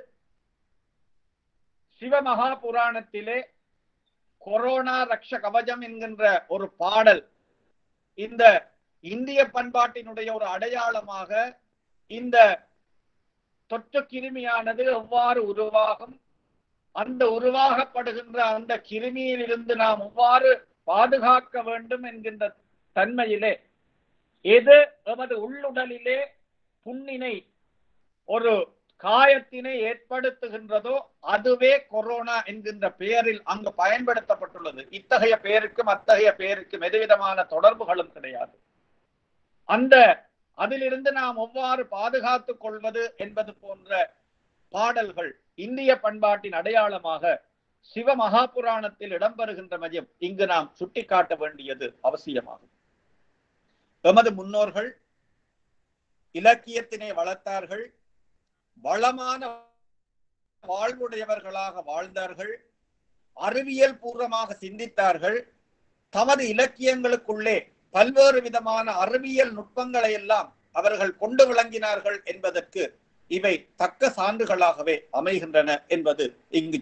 [SPEAKER 2] சிவமகா புராணத்திலே கொரோனா ரக்ஷ கவசம் என்கின்ற ஒரு பாடல் இந்த இந்திய பண்பாட்டினுடைய ஒரு அடையாளமாக இந்த தொற்று கிருமியானது எவ்வாறு உருவாகும் அந்த உருவாகப்படுகின்ற அந்த கிருமியில் இருந்து நாம் எவ்வாறு பாதுகாக்க வேண்டும் என்கின்ற தன்மையிலே எது எமது உள்ளுடலிலே புண்ணினை ஒரு காயத்தினை ஏற்படுத்துகின்றதோ அதுவே கொரோனா என்கின்ற பெயரில் அங்கு பயன்படுத்தப்பட்டுள்ளது இத்தகைய பெயருக்கும் அத்தகைய பெயருக்கும் எதுவிதமான தொடர்புகளும் கிடையாது அந்த அதிலிருந்து நாம் எவ்வாறு பாதுகாத்துக் கொள்வது என்பது போன்ற பாடல்கள் இந்திய பண்பாட்டின் அடையாளமாக சிவ மகாபுராணத்தில் இடம்பெறுகின்றமையும் இங்கு நாம் சுட்டிக்காட்ட வேண்டியது அவசியமாகும் எமது முன்னோர்கள் இலக்கியத்தினை வளர்த்தார்கள் வளமான வாழ்வுடையவர்களாக வாழ்ந்தார்கள் அறிவியல் பூர்வமாக சிந்தித்தார்கள் தமது இலக்கியங்களுக்குள்ளே பல்வேறு விதமான அறிவியல் நுட்பங்களை எல்லாம் அவர்கள் கொண்டு விளங்கினார்கள் என்பதற்கு இவை தக்க சான்றுகளாகவே அமைகின்றன என்பது இங்கு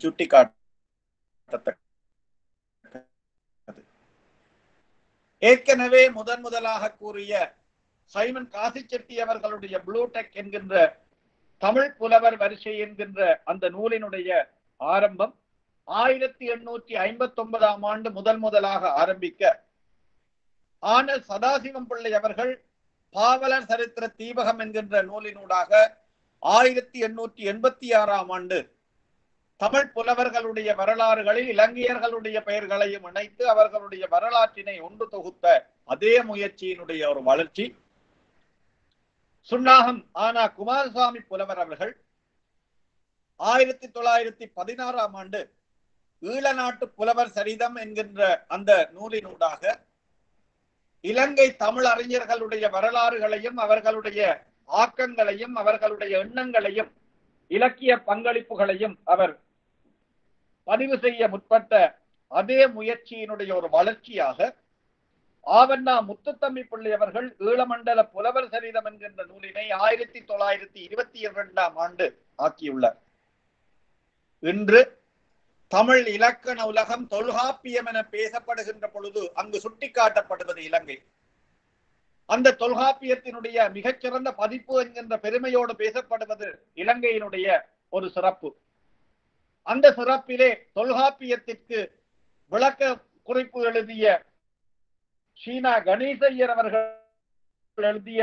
[SPEAKER 2] சுட்டிக்காட்டத்தக்கது ஏற்கனவே முதன் முதலாக கூறிய சைமன் காசி செட்டி அவர்களுடைய ப்ளூடெக் என்கின்ற தமிழ் புலவர் வரிசை என்கின்ற அந்த நூலினுடைய ஆரம்பம் ஆயிரத்தி எண்ணூற்றி ஐம்பத்தி ஒன்பதாம் ஆண்டு முதல் முதலாக ஆரம்பிக்க ஆனால் சதாசிவம் பிள்ளை அவர்கள் பாவலர் சரித்திர தீபகம் என்கின்ற நூலினூடாக ஆயிரத்தி எண்ணூற்றி எண்பத்தி ஆறாம் ஆண்டு தமிழ் புலவர்களுடைய வரலாறுகளில் இலங்கையர்களுடைய பெயர்களையும் இணைத்து அவர்களுடைய வரலாற்றினை ஒன்று தொகுத்த அதே முயற்சியினுடைய ஒரு வளர்ச்சி சுன்னாகம் ஆனா குமாரசுவாமி புலவர் அவர்கள் ஆயிரத்தி தொள்ளாயிரத்தி பதினாறாம் ஆண்டு ஈழநாட்டு புலவர் சரிதம் என்கின்ற அந்த நூலினூடாக இலங்கை தமிழ் அறிஞர்களுடைய வரலாறுகளையும் அவர்களுடைய ஆக்கங்களையும் அவர்களுடைய எண்ணங்களையும் இலக்கிய பங்களிப்புகளையும் அவர் பதிவு செய்ய முற்பட்ட அதே முயற்சியினுடைய ஒரு வளர்ச்சியாக ஆவண்ணா முத்துத்தம்பி பிள்ளை அவர்கள் ஈழமண்டல புலவர் சரிதம் என்கின்ற நூலினை ஆயிரத்தி தொள்ளாயிரத்தி இருபத்தி இரண்டாம் ஆண்டு ஆக்கியுள்ளார் இன்று தமிழ் இலக்கண உலகம் தொல்காப்பியம் என பேசப்படுகின்ற பொழுது அங்கு சுட்டிக்காட்டப்படுவது இலங்கை அந்த தொல்காப்பியத்தினுடைய மிகச்சிறந்த பதிப்பு என்கின்ற பெருமையோடு பேசப்படுவது இலங்கையினுடைய ஒரு சிறப்பு அந்த சிறப்பிலே தொல்காப்பியத்திற்கு விளக்க குறிப்பு எழுதிய சீனா கணேசையர் அவர்கள் எழுதிய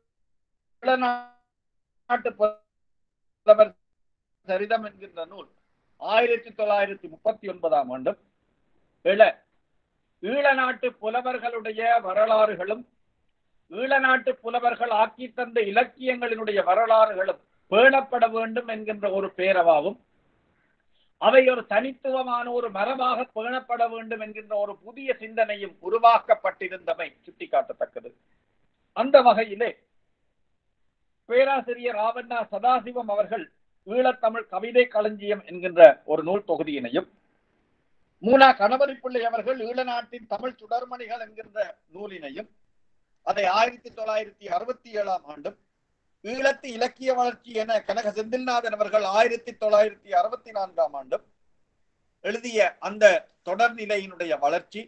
[SPEAKER 2] ஈழநாட்டு புலவர் சரிதம் என்கின்ற நூல் ஆயிரத்தி தொள்ளாயிரத்தி முப்பத்தி ஒன்பதாம் ஆண்டும் இள ஈழநாட்டு புலவர்களுடைய வரலாறுகளும் ஈழநாட்டு புலவர்கள் ஆக்கி தந்த இலக்கியங்களினுடைய வரலாறுகளும் பேணப்பட வேண்டும் என்கின்ற ஒரு பேரவாவும் அவை ஒரு தனித்துவமான ஒரு மரபாக பேணப்பட வேண்டும் என்கின்ற ஒரு புதிய சிந்தனையும் உருவாக்கப்பட்டிருந்தமை சுட்டிக்காட்டத்தக்கது அந்த வகையிலே பேராசிரியர் ஆவண்ணா சதாசிவம் அவர்கள் ஈழத்தமிழ் கவிதை களஞ்சியம் என்கின்ற ஒரு நூல் தொகுதியினையும் மூனா கணவரிப்பிள்ளை அவர்கள் ஈழநாட்டின் தமிழ் சுடர்மணிகள் என்கின்ற நூலினையும் அதை ஆயிரத்தி தொள்ளாயிரத்தி அறுபத்தி ஏழாம் ஆண்டும் ஈழத்து இலக்கிய வளர்ச்சி என கனக செந்தில்நாதன் அவர்கள் ஆயிரத்தி தொள்ளாயிரத்தி அறுபத்தி நான்காம் ஆண்டும் எழுதிய அந்த தொடர்நிலையினுடைய வளர்ச்சி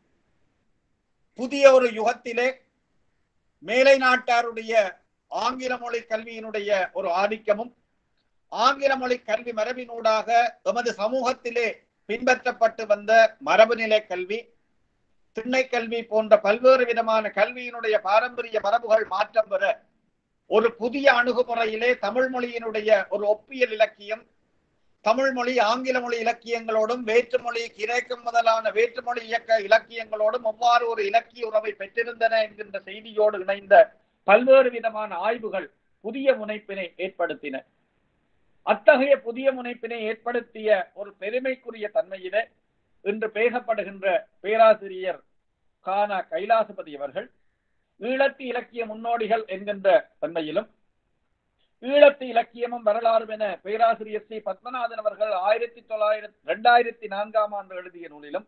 [SPEAKER 2] புதிய ஒரு யுகத்திலே மேலை நாட்டாருடைய ஆங்கில மொழி கல்வியினுடைய ஒரு ஆதிக்கமும் ஆங்கில மொழி கல்வி மரபினூடாக எமது சமூகத்திலே பின்பற்றப்பட்டு வந்த மரபுநிலை கல்வி திண்ணை கல்வி போன்ற பல்வேறு விதமான கல்வியினுடைய பாரம்பரிய மரபுகள் மாற்றம் பெற ஒரு புதிய அணுகுமுறையிலே தமிழ் மொழியினுடைய ஒரு ஒப்பியல் இலக்கியம் தமிழ் மொழி ஆங்கில மொழி இலக்கியங்களோடும் வேற்றுமொழி கிரேக்கம் முதலான வேற்றுமொழி இயக்க இலக்கியங்களோடும் எவ்வாறு ஒரு இலக்கிய உறவை பெற்றிருந்தன என்கின்ற செய்தியோடு இணைந்த பல்வேறு விதமான ஆய்வுகள் புதிய முனைப்பினை ஏற்படுத்தின அத்தகைய புதிய முனைப்பினை ஏற்படுத்திய ஒரு பெருமைக்குரிய தன்மையிலே இன்று பேசப்படுகின்ற பேராசிரியர் கானா கைலாசபதி அவர்கள் ஈழத்து இலக்கிய முன்னோடிகள் என்கின்ற தன்மையிலும் ஈழத்து இலக்கியமும் வரலாறும் என பேராசிரியர் சி பத்மநாதன் அவர்கள் ஆயிரத்தி தொள்ளாயிரத்தி இரண்டாயிரத்தி நான்காம் ஆண்டு எழுதிய நூலிலும்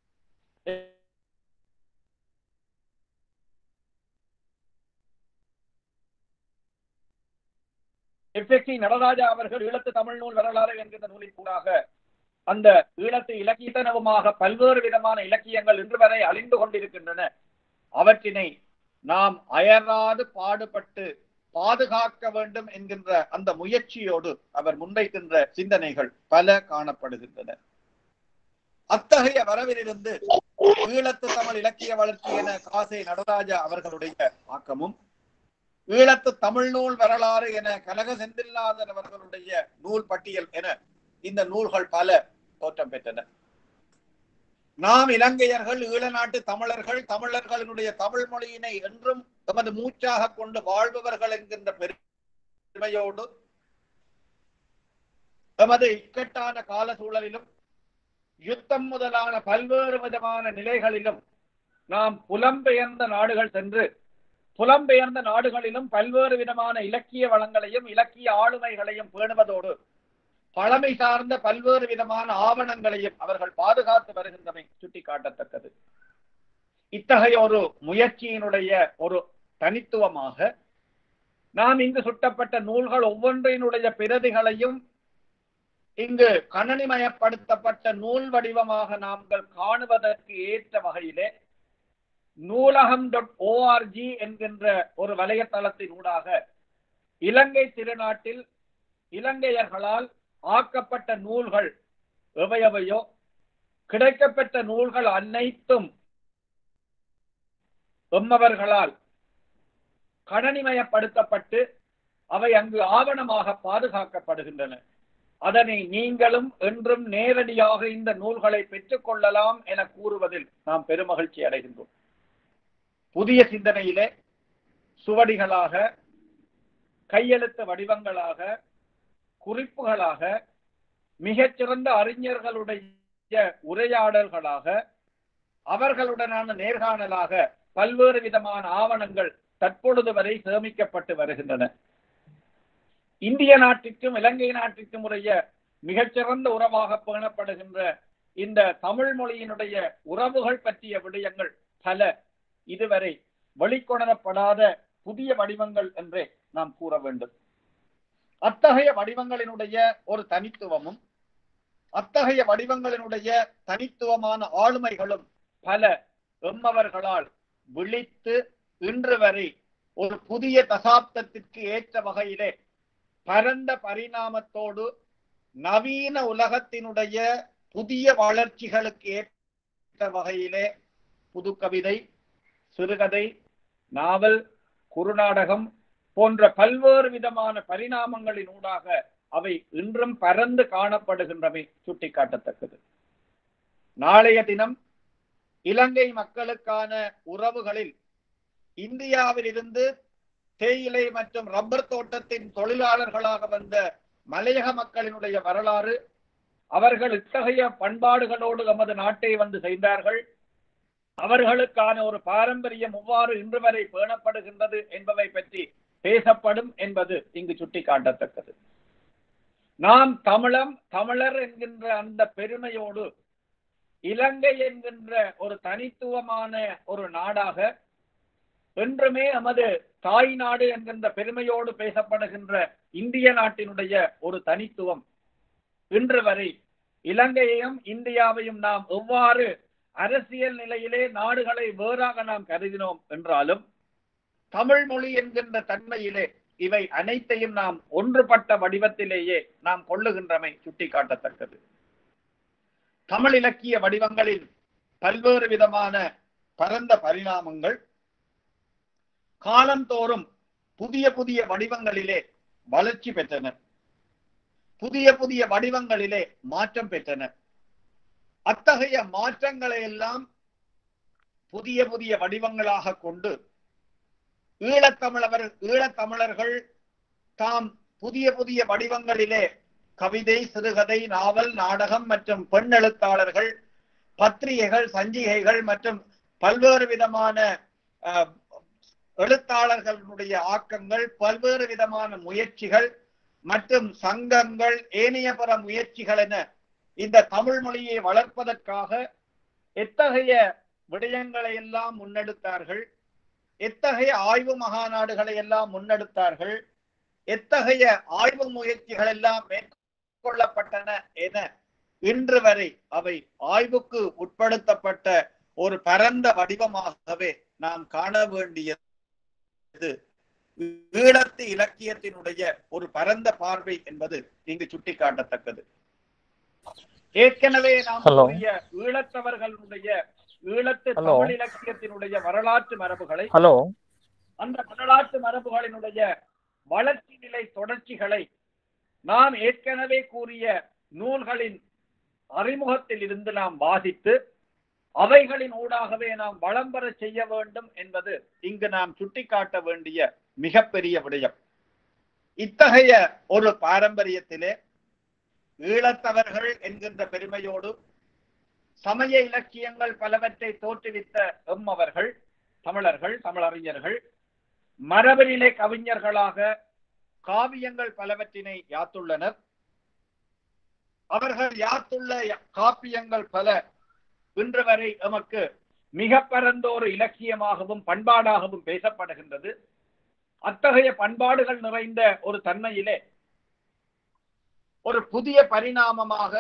[SPEAKER 2] எஃப் எஸ் சி நடராஜா அவர்கள் ஈழத்து தமிழ் நூல் வரலாறு என்கின்ற நூலின் கூடாக அந்த ஈழத்து இலக்கியத்தனவுமாக பல்வேறு விதமான இலக்கியங்கள் இன்று வரை அழிந்து கொண்டிருக்கின்றன அவற்றினை நாம் அயராது பாடுபட்டு பாதுகாக்க வேண்டும் என்கின்ற அந்த முயற்சியோடு அவர் முன்வைக்கின்ற சிந்தனைகள் பல காணப்படுகின்றன அத்தகைய வரவிலிருந்து ஈழத்து தமிழ் இலக்கிய வளர்ச்சி என காசை நடராஜா அவர்களுடைய ஆக்கமும் ஈழத்து தமிழ் நூல் வரலாறு என கனக செந்தில்நாதன் அவர்களுடைய நூல் பட்டியல் என இந்த நூல்கள் பல தோற்றம் பெற்றன நாம் இலங்கையர்கள் ஈழநாட்டு தமிழர்கள் தமிழர்களினுடைய தமிழ் மொழியினை என்றும் தமது மூச்சாக கொண்டு வாழ்பவர்கள் என்கின்ற பெருமையோடு எமது இக்கட்டான கால சூழலிலும் யுத்தம் முதலான பல்வேறு விதமான நிலைகளிலும் நாம் புலம்பெயர்ந்த நாடுகள் சென்று புலம்பெயர்ந்த நாடுகளிலும் பல்வேறு விதமான இலக்கிய வளங்களையும் இலக்கிய ஆளுமைகளையும் பேணுவதோடு பழமை சார்ந்த பல்வேறு விதமான ஆவணங்களையும் அவர்கள் பாதுகாத்து வருகின்றமை சுட்டிக்காட்டத்தக்கது இத்தகைய ஒரு முயற்சியினுடைய ஒரு தனித்துவமாக நாம் இங்கு சுட்டப்பட்ட நூல்கள் ஒவ்வொன்றினுடைய பிரதிகளையும் இங்கு கணனிமயப்படுத்தப்பட்ட நூல் வடிவமாக நாங்கள் காணுவதற்கு ஏற்ற வகையிலே நூலகம் டாட் ஓஆர்ஜி என்கின்ற ஒரு வலையதளத்தின் ஊடாக இலங்கை திருநாட்டில் இலங்கையர்களால் ஆக்கப்பட்ட நூல்கள் எவையவையோ கிடைக்கப்பெற்ற நூல்கள் அனைத்தும் எம்மவர்களால் கணனிமயப்படுத்தப்பட்டு அவை அங்கு ஆவணமாக பாதுகாக்கப்படுகின்றன அதனை நீங்களும் என்றும் நேரடியாக இந்த நூல்களை பெற்றுக் கொள்ளலாம் என கூறுவதில் நாம் பெருமகிழ்ச்சி அடைகின்றோம் புதிய சிந்தனையிலே சுவடிகளாக கையெழுத்து வடிவங்களாக குறிப்புகளாக மிகச்சிறந்த அறிஞர்களுடைய உரையாடல்களாக அவர்களுடனான நேர்காணலாக பல்வேறு விதமான ஆவணங்கள் தற்பொழுது வரை சேமிக்கப்பட்டு வருகின்றன இந்திய நாட்டிற்கும் இலங்கை நாட்டிற்கும் உடைய மிகச்சிறந்த உறவாக பேணப்படுகின்ற இந்த தமிழ் மொழியினுடைய உறவுகள் பற்றிய விடயங்கள் பல இதுவரை வெளிக்கொணரப்படாத புதிய வடிவங்கள் என்றே நாம் கூற வேண்டும் அத்தகைய வடிவங்களினுடைய ஒரு தனித்துவமும் அத்தகைய வடிவங்களினுடைய தனித்துவமான ஆளுமைகளும் பல எம்மவர்களால் விழித்து இன்று வரை ஒரு புதிய தசாப்தத்திற்கு ஏற்ற வகையிலே பரந்த பரிணாமத்தோடு நவீன உலகத்தினுடைய புதிய வளர்ச்சிகளுக்கு ஏற்ற வகையிலே புது கவிதை சிறுகதை நாவல் குறுநாடகம் போன்ற பல்வேறு விதமான பரிணாமங்களின் ஊடாக அவை இன்றும் பரந்து காணப்படுகின்றமை சுட்டிக்காட்டத்தக்கது நாளைய தினம் இலங்கை மக்களுக்கான உறவுகளில் இந்தியாவில் இருந்து தேயிலை மற்றும் ரப்பர் தோட்டத்தின் தொழிலாளர்களாக வந்த மலையக மக்களினுடைய வரலாறு அவர்கள் இத்தகைய பண்பாடுகளோடு நமது நாட்டை வந்து செய்தார்கள் அவர்களுக்கான ஒரு பாரம்பரியம் எவ்வாறு இன்று வரை பேணப்படுகின்றது என்பவை பற்றி பேசப்படும் என்பது இங்கு சுட்டிக்காட்டத்தக்கது நாம் தமிழம் தமிழர் என்கின்ற அந்த பெருமையோடு இலங்கை என்கின்ற ஒரு தனித்துவமான ஒரு நாடாக என்றுமே நமது தாய் நாடு என்கின்ற பெருமையோடு பேசப்படுகின்ற இந்திய நாட்டினுடைய ஒரு தனித்துவம் இன்று வரை இலங்கையையும் இந்தியாவையும் நாம் எவ்வாறு அரசியல் நிலையிலே நாடுகளை வேறாக நாம் கருதினோம் என்றாலும் தமிழ் மொழி என்கின்ற தன்மையிலே இவை அனைத்தையும் நாம் ஒன்றுபட்ட வடிவத்திலேயே நாம் கொள்ளுகின்றமை சுட்டிக்காட்டத்தக்கது தமிழ் இலக்கிய வடிவங்களில் பல்வேறு விதமான பரந்த பரிணாமங்கள் காலந்தோறும் புதிய புதிய வடிவங்களிலே வளர்ச்சி பெற்றன புதிய புதிய வடிவங்களிலே மாற்றம் பெற்றன அத்தகைய மாற்றங்களை எல்லாம் புதிய புதிய வடிவங்களாக கொண்டு ஈழத்தமிழவர் ஈழத்தமிழர்கள் தாம் புதிய புதிய வடிவங்களிலே கவிதை சிறுகதை நாவல் நாடகம் மற்றும் பெண் எழுத்தாளர்கள் பத்திரிகைகள் சஞ்சிகைகள் மற்றும் பல்வேறு விதமான அஹ், எழுத்தாளர்களுடைய ஆக்கங்கள் பல்வேறு விதமான முயற்சிகள் மற்றும் சங்கங்கள் ஏனைய பிற முயற்சிகள் என இந்த தமிழ் மொழியை வளர்ப்பதற்காக எத்தகைய விடயங்களை எல்லாம் முன்னெடுத்தார்கள் எத்தகைய ஆய்வு மகாநாடுகளை எல்லாம் முன்னெடுத்தார்கள் எத்தகைய ஆய்வு முயற்சிகள் எல்லாம் மேற்கொள்ளப்பட்டன என இன்று வரை அவை ஆய்வுக்கு உட்படுத்தப்பட்ட ஒரு பரந்த வடிவமாகவே நாம் காண வேண்டியது ஈழத்து இலக்கியத்தினுடைய ஒரு பரந்த பார்வை என்பது இங்கு சுட்டிக்காட்டத்தக்கது ஏற்கனவே நாம்
[SPEAKER 3] Hello.
[SPEAKER 2] கூறிய ஈழத்தவர்களுடைய ஈழத்து
[SPEAKER 3] Hello.
[SPEAKER 2] தமிழ் இலக்கியத்தினுடைய வரலாற்று மரபுகளை
[SPEAKER 3] ஹலோ
[SPEAKER 2] அந்த வரலாற்று மரபுகளினுடைய வளர்ச்சி நிலை தொடர்ச்சிகளை நாம் ஏற்கனவே கூறிய நூல்களின் அறிமுகத்தில் இருந்து நாம் வாசித்து அவைகளின் ஊடாகவே நாம் வளம் பெற செய்ய வேண்டும் என்பது இங்கு நாம் சுட்டிக்காட்ட வேண்டிய மிகப்பெரிய விடயம் இத்தகைய ஒரு பாரம்பரியத்திலே ஈழத்தவர்கள் என்கின்ற பெருமையோடு சமய இலக்கியங்கள் பலவற்றை தோற்றுவித்த எம் அவர்கள் தமிழர்கள் தமிழறிஞர்கள் மரபரிலே கவிஞர்களாக காவியங்கள் பலவற்றினை யாத்துள்ளனர் அவர்கள் யாத்துள்ள காப்பியங்கள் பல இன்று வரை எமக்கு மிக பரந்த ஒரு இலக்கியமாகவும் பண்பாடாகவும் பேசப்படுகின்றது அத்தகைய பண்பாடுகள் நிறைந்த ஒரு தன்மையிலே ஒரு புதிய பரிணாமமாக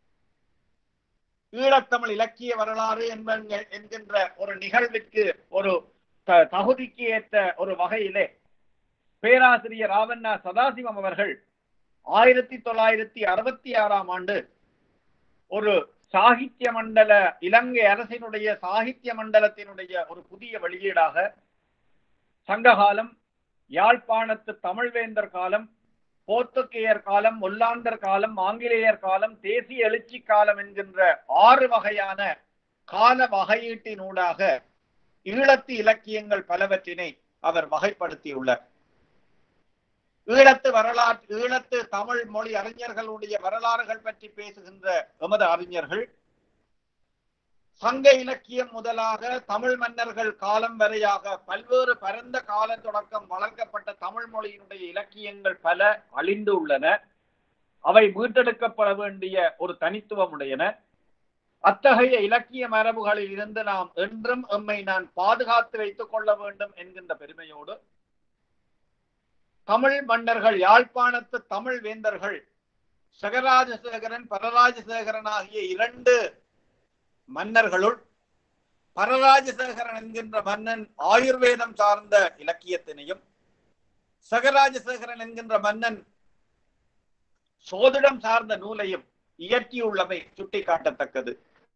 [SPEAKER 2] ஈழத்தமிழ் இலக்கிய வரலாறு என்ப- என்கின்ற ஒரு நிகழ்விற்கு ஒரு த- தகுதிக்கு ஏற்ற ஒரு வகையிலே பேராசிரியர் ராவண்ணா சதாசிவம் அவர்கள் ஆயிரத்தி தொள்ளாயிரத்தி அறுபத்தி ஆறாம் ஆண்டு ஒரு சாகித்ய மண்டல இலங்கை அரசினுடைய சாகித்ய மண்டலத்தினுடைய ஒரு புதிய வெளியீடாக சங்ககாலம் யாழ்ப்பாணத்து தமிழ்வேந்தர் காலம் போர்த்துகேயர் காலம் ஒல்லாந்தர் காலம் ஆங்கிலேயர் காலம் தேசிய எழுச்சி காலம் என்கின்ற ஆறு வகையான கால வகையீட்டினூடாக ஈழத்து இலக்கியங்கள் பலவற்றினை அவர் வகைப்படுத்தியுள்ளார் ஈழத்து வரலாற்று ஈழத்து தமிழ் மொழி அறிஞர்களுடைய வரலாறுகள் பற்றி பேசுகின்ற எமது அறிஞர்கள் சங்க இலக்கியம் முதலாக தமிழ் மன்னர்கள் காலம் வரையாக பல்வேறு பரந்த கால தொடக்கம் வளர்க்கப்பட்ட தமிழ் மொழியினுடைய இலக்கியங்கள் பல அழிந்து உள்ளன அவை மீட்டெடுக்கப்பட வேண்டிய ஒரு தனித்துவம் உடையன அத்தகைய இலக்கிய மரபுகளில் இருந்து நாம் என்றும் எம்மை நான் பாதுகாத்து வைத்துக் கொள்ள வேண்டும் என்கின்ற பெருமையோடு தமிழ் மன்னர்கள் யாழ்ப்பாணத்து தமிழ் வேந்தர்கள் சகராஜசேகரன் பரராஜசேகரன் ஆகிய இரண்டு மன்னர்களுள் பரராஜசேகரன் என்கின்ற மன்னன் ஆயுர்வேதம் சார்ந்த இலக்கியத்தினையும் சகராஜசேகரன் என்கின்ற மன்னன் சோதிடம் சார்ந்த நூலையும் இயற்றியுள்ளமை சுட்டிக்காட்டத்தக்கது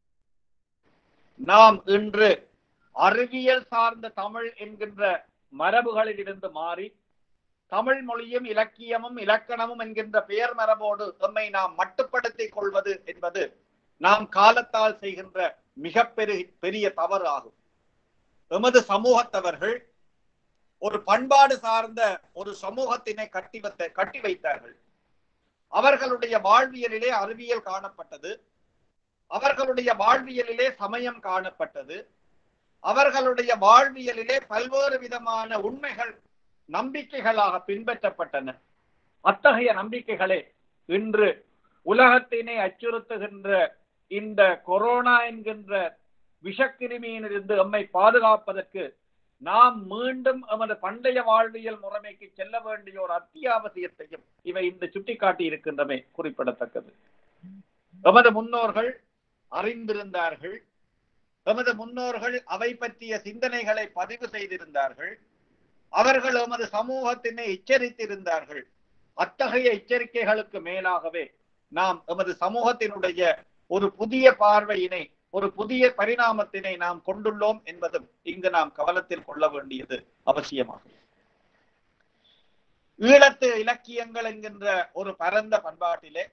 [SPEAKER 2] நாம் இன்று அறிவியல் சார்ந்த தமிழ் என்கின்ற மரபுகளில் இருந்து மாறி தமிழ் மொழியும் இலக்கியமும் இலக்கணமும் என்கின்ற பெயர் மரபோடு எம்மை நாம் மட்டுப்படுத்திக் கொள்வது என்பது நாம் காலத்தால் செய்கின்ற மிக பெரிய பெரிய தவறு ஆகும் எமது சமூகத்தவர்கள் ஒரு பண்பாடு சார்ந்த ஒரு சமூகத்தினை கட்டி வைத்த கட்டி வைத்தார்கள் அவர்களுடைய வாழ்வியலிலே அறிவியல் காணப்பட்டது அவர்களுடைய வாழ்வியலிலே சமயம் காணப்பட்டது அவர்களுடைய வாழ்வியலிலே பல்வேறு விதமான உண்மைகள் நம்பிக்கைகளாக பின்பற்றப்பட்டன அத்தகைய நம்பிக்கைகளே இன்று உலகத்தினை அச்சுறுத்துகின்ற இந்த கொரோனா என்கின்ற விஷக்கிருமியிலிருந்து எம்மை பாதுகாப்பதற்கு நாம் மீண்டும் எமது பண்டைய வாழ்வியல் முறைமைக்கு செல்ல வேண்டிய ஒரு அத்தியாவசியத்தையும் இவை இந்த சுட்டிக்காட்டி இருக்கின்றமை குறிப்பிடத்தக்கது எமது முன்னோர்கள் அறிந்திருந்தார்கள் எமது முன்னோர்கள் அவை பற்றிய சிந்தனைகளை பதிவு செய்திருந்தார்கள் அவர்கள் எமது சமூகத்தினை எச்சரித்திருந்தார்கள் அத்தகைய எச்சரிக்கைகளுக்கு மேலாகவே நாம் எமது சமூகத்தினுடைய ஒரு புதிய பார்வையினை ஒரு புதிய பரிணாமத்தினை நாம் கொண்டுள்ளோம் என்பதும் இங்கு நாம் கவனத்தில் கொள்ள வேண்டியது அவசியமாகும் ஈழத்து இலக்கியங்கள் என்கின்ற ஒரு பரந்த பண்பாட்டிலே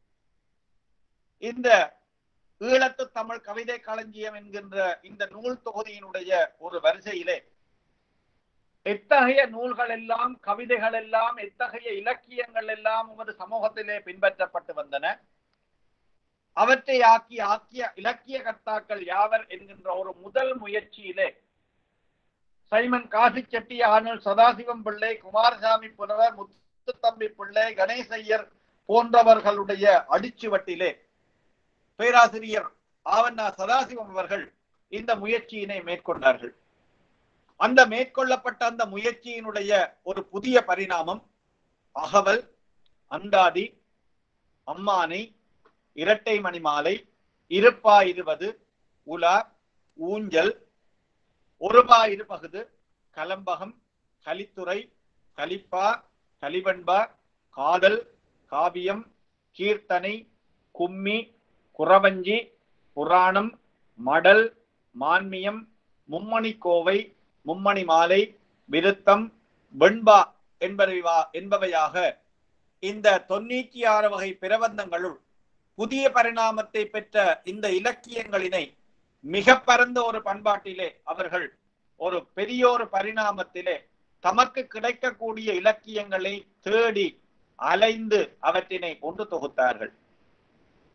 [SPEAKER 2] இந்த ஈழத்து தமிழ் கவிதை களஞ்சியம் என்கின்ற இந்த நூல் தொகுதியினுடைய ஒரு வரிசையிலே எத்தகைய நூல்கள் எல்லாம் கவிதைகள் எல்லாம் எத்தகைய இலக்கியங்கள் எல்லாம் உமது சமூகத்திலே பின்பற்றப்பட்டு வந்தன அவற்றை ஆக்கி ஆக்கிய இலக்கிய கர்த்தாக்கள் யாவர் என்கின்ற ஒரு முதல் முயற்சியிலே சைமன் காசி செட்டி ஆனல் சதாசிவம் பிள்ளை குமாரசாமி புலவர் முத்துத்தம்பி பிள்ளை கணேசையர் போன்றவர்களுடைய அடிச்சுவட்டிலே பேராசிரியர் ஆவண்ணா சதாசிவம் அவர்கள் இந்த முயற்சியினை மேற்கொண்டார்கள் அந்த மேற்கொள்ளப்பட்ட அந்த முயற்சியினுடைய ஒரு புதிய பரிணாமம் அகவல் அந்தாதி அம்மானை இரட்டை மணி மாலை இருப்பா இருபது உலா ஊஞ்சல் ஒருபா இருபகுது கலம்பகம் கலித்துறை கலிப்பா கலிவன்பா காதல் காவியம் கீர்த்தனை கும்மி குறவஞ்சி புராணம் மடல் மான்மியம் மும்மணி கோவை மும்மணி மாலை விருத்தம் வெண்பா என்பவைவா என்பவையாக இந்த தொண்ணூற்றி ஆறு வகை பிரபந்தங்களுள் புதிய பரிணாமத்தை பெற்ற இந்த இலக்கியங்களினை மிக பரந்த ஒரு பண்பாட்டிலே அவர்கள் ஒரு பெரிய ஒரு பரிணாமத்திலே தமக்கு கிடைக்கக்கூடிய இலக்கியங்களை தேடி அலைந்து அவற்றினை ஒன்று தொகுத்தார்கள்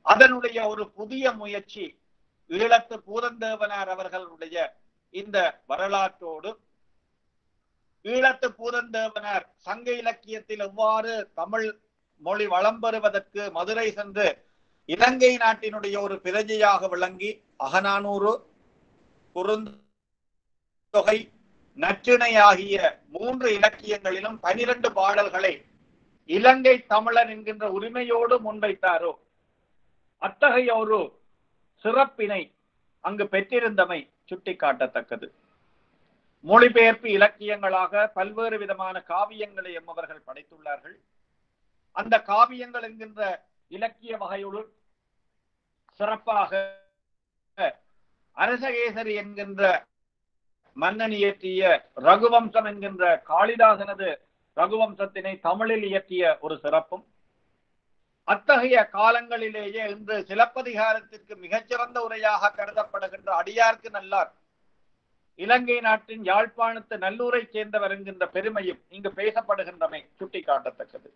[SPEAKER 2] அதனுடைய ஒரு புதிய முயற்சி ஈழத்து பூதந்தேவனார் அவர்களுடைய இந்த வரலாற்றோடு ஈழத்து பூதந்தேவனார் சங்க இலக்கியத்தில் எவ்வாறு தமிழ் மொழி வளம் பெறுவதற்கு மதுரை சென்று இலங்கை நாட்டினுடைய ஒரு பிரஜையாக விளங்கி அகநானூறு குறுந்தொகை நற்றிணை ஆகிய மூன்று இலக்கியங்களிலும் பனிரெண்டு பாடல்களை இலங்கை தமிழன் என்கின்ற உரிமையோடு முன்வைத்தாரோ அத்தகைய ஒரு சிறப்பினை அங்கு பெற்றிருந்தமை சுட்டிக்காட்டத்தக்கது மொழிபெயர்ப்பு இலக்கியங்களாக பல்வேறு விதமான காவியங்களை எம்மவர்கள் படைத்துள்ளார்கள் அந்த காவியங்கள் என்கின்ற இலக்கிய வகையோடு சிறப்பாக அரசகேசரி என்கின்ற மன்னன் இயற்றிய ரகுவம்சம் என்கின்ற காளிதாசனது ரகுவம்சத்தினை தமிழில் இயற்றிய ஒரு சிறப்பும் அத்தகைய காலங்களிலேயே இன்று சிலப்பதிகாரத்திற்கு மிகச்சிறந்த உரையாக கருதப்படுகின்ற அடியார்க்கு நல்லார் இலங்கை நாட்டின் யாழ்ப்பாணத்து நல்லூரை சேர்ந்தவர் என்கின்ற பெருமையும் இங்கு பேசப்படுகின்றமை சுட்டிக்காட்டத்தக்கது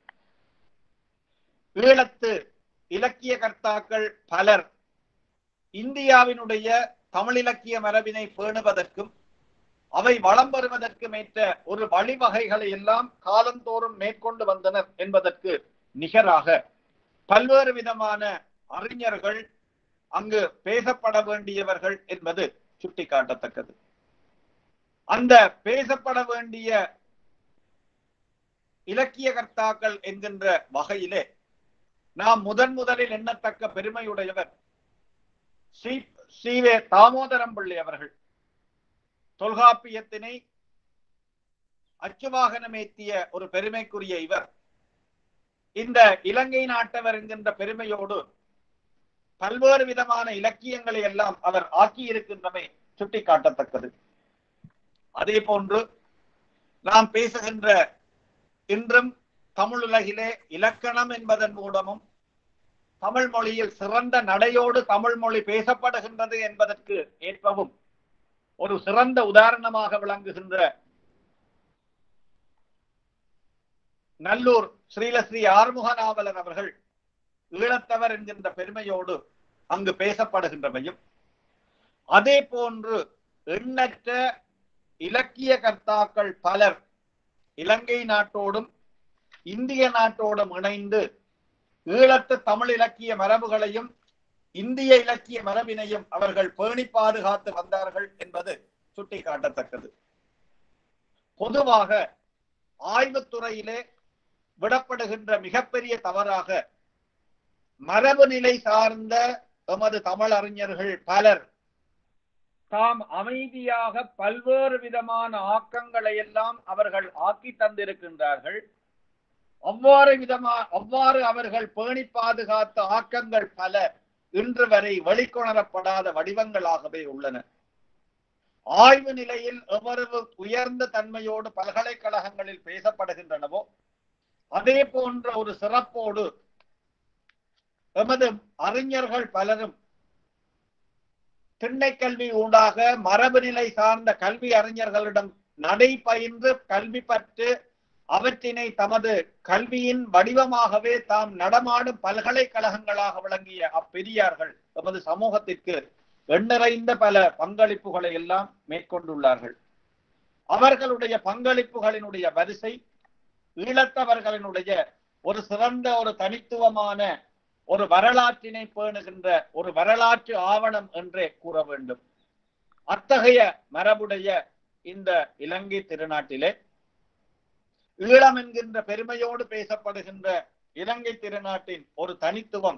[SPEAKER 2] ஈழத்து இலக்கிய கர்த்தாக்கள் பலர் இந்தியாவினுடைய தமிழ் இலக்கிய மரபினை பேணுவதற்கும் அவை வளம் பெறுவதற்கும் ஏற்ற ஒரு வழிவகைகளை எல்லாம் காலந்தோறும் மேற்கொண்டு வந்தனர் என்பதற்கு நிகராக பல்வேறு விதமான அறிஞர்கள் அங்கு பேசப்பட வேண்டியவர்கள் என்பது சுட்டிக்காட்டத்தக்கது அந்த பேசப்பட வேண்டிய இலக்கிய கர்த்தாக்கள் என்கின்ற வகையிலே நாம் முதன் முதலில் எண்ணத்தக்க பெருமையுடையவர் ஸ்ரீ ஸ்ரீவே தாமோதரம் பிள்ளை அவர்கள் தொல்காப்பியத்தினை அச்சுவாகனமேத்திய ஒரு பெருமைக்குரிய இவர் இந்த இலங்கை நாட்டவர் என்கின்ற பெருமையோடு பல்வேறு விதமான இலக்கியங்களை எல்லாம் அவர் ஆக்கியிருக்கின்றமை சுட்டிக்காட்டத்தக்கது அதே போன்று நாம் பேசுகின்ற இன்றும் தமிழ் உலகிலே இலக்கணம் என்பதன் மூலமும் தமிழ் மொழியில் சிறந்த நடையோடு தமிழ் மொழி பேசப்படுகின்றது என்பதற்கு ஏற்பவும் ஒரு சிறந்த உதாரணமாக விளங்குகின்ற நல்லூர் ஸ்ரீலஸ்ரீ ஆறுமுக நாவலர் அவர்கள் ஈழத்தவர் என்கின்ற பெருமையோடு அங்கு பேசப்படுகின்றவையும் அதே போன்று எண்ணற்ற இலக்கிய கர்த்தாக்கள் பலர் இலங்கை நாட்டோடும் இந்திய நாட்டோடும் இணைந்து ஈழத்து தமிழ் இலக்கிய மரபுகளையும் இந்திய இலக்கிய மரபினையும் அவர்கள் பேணி பாதுகாத்து வந்தார்கள் என்பது சுட்டிக்காட்டத்தக்கது பொதுவாக ஆய்வுத்துறையிலே விடப்படுகின்ற மிகப்பெரிய தவறாக மரபு நிலை சார்ந்த எமது தமிழ் அறிஞர்கள் பலர் தாம் அமைதியாக பல்வேறு விதமான ஆக்கங்களை எல்லாம் அவர்கள் ஆக்கி தந்திருக்கின்றார்கள் அவ்வாறு விதமா அவ்வாறு அவர்கள் பேணி பாதுகாத்த ஆக்கங்கள் பல இன்று வரை வெளிக்கொணரப்படாத வடிவங்களாகவே உள்ளன ஆய்வு நிலையில் எவ்வளவு உயர்ந்த தன்மையோடு பல்கலைக்கழகங்களில் பேசப்படுகின்றனவோ அதே போன்ற ஒரு சிறப்போடு எமது அறிஞர்கள் பலரும் திண்ணை கல்வி ஊடாக மரபு நிலை சார்ந்த கல்வி அறிஞர்களிடம் நடை பயின்று கல்வி பற்று அவற்றினை தமது கல்வியின் வடிவமாகவே தாம் நடமாடும் பல்கலைக்கழகங்களாக விளங்கிய அப்பெரியார்கள் எமது சமூகத்திற்கு எண்ணிறைந்த பல பங்களிப்புகளை எல்லாம் மேற்கொண்டுள்ளார்கள் அவர்களுடைய பங்களிப்புகளினுடைய வரிசை ஈழத்தவர்களினுடைய ஒரு சிறந்த ஒரு தனித்துவமான ஒரு வரலாற்றினை பேணுகின்ற ஒரு வரலாற்று ஆவணம் என்றே கூற வேண்டும் அத்தகைய மரபுடைய இந்த இலங்கை திருநாட்டிலே ஈழம் என்கின்ற பெருமையோடு பேசப்படுகின்ற இலங்கை திருநாட்டின் ஒரு தனித்துவம்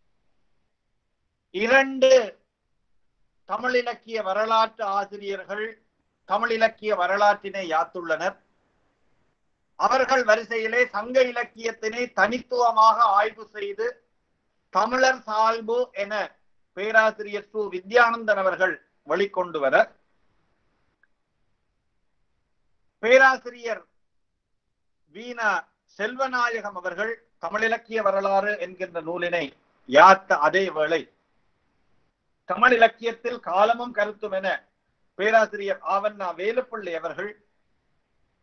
[SPEAKER 2] இரண்டு தமிழ் இலக்கிய வரலாற்று ஆசிரியர்கள் தமிழ் இலக்கிய வரலாற்றினை யாத்துள்ளனர் அவர்கள் வரிசையிலே சங்க இலக்கியத்தினை தனித்துவமாக ஆய்வு செய்து தமிழர் சால்பு என பேராசிரியர் சு வித்யானந்தன் அவர்கள் வெளிக்கொண்டு வர பேராசிரியர் வீணா செல்வநாயகம் அவர்கள் தமிழிலக்கிய வரலாறு என்கின்ற நூலினை யாத்த அதே வேளை தமிழ் இலக்கியத்தில் காலமும் கருத்தும் என பேராசிரியர் ஆவண்ணா வேலுப்பிள்ளை அவர்கள்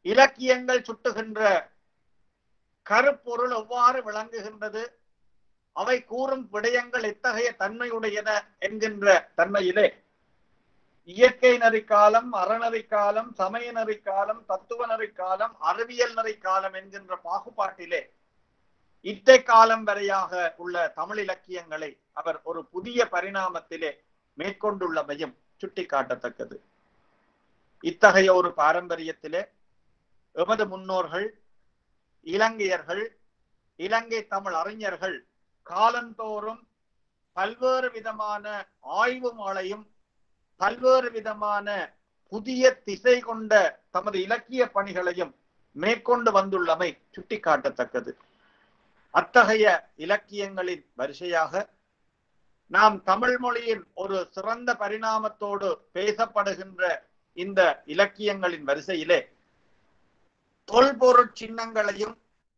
[SPEAKER 2] இலக்கியங்கள் சுட்டுகின்ற கருப்பொருள் எவ்வாறு விளங்குகின்றது அவை கூறும் விடயங்கள் எத்தகைய தன்மையுடையன என்கின்ற தன்மையிலே இயற்கை நெறி காலம் அறநெறி காலம் சமய நெறி காலம் தத்துவ நெறி காலம் அறிவியல் நெறி காலம் என்கின்ற பாகுபாட்டிலே இத்தை காலம் வரையாக உள்ள தமிழ் இலக்கியங்களை அவர் ஒரு புதிய பரிணாமத்திலே மேற்கொண்டுள்ளமையும் சுட்டிக்காட்டத்தக்கது இத்தகைய ஒரு பாரம்பரியத்திலே எமது முன்னோர்கள் இலங்கையர்கள் இலங்கை தமிழ் அறிஞர்கள் காலந்தோறும் பல்வேறு விதமான ஆய்வு மாலையும் பல்வேறு விதமான புதிய திசை கொண்ட தமது இலக்கிய பணிகளையும் மேற்கொண்டு வந்துள்ளமை சுட்டிக்காட்டத்தக்கது அத்தகைய இலக்கியங்களின் வரிசையாக நாம் தமிழ் மொழியின் ஒரு சிறந்த பரிணாமத்தோடு பேசப்படுகின்ற இந்த இலக்கியங்களின் வரிசையிலே தொல்பொருட் சின்னங்களையும்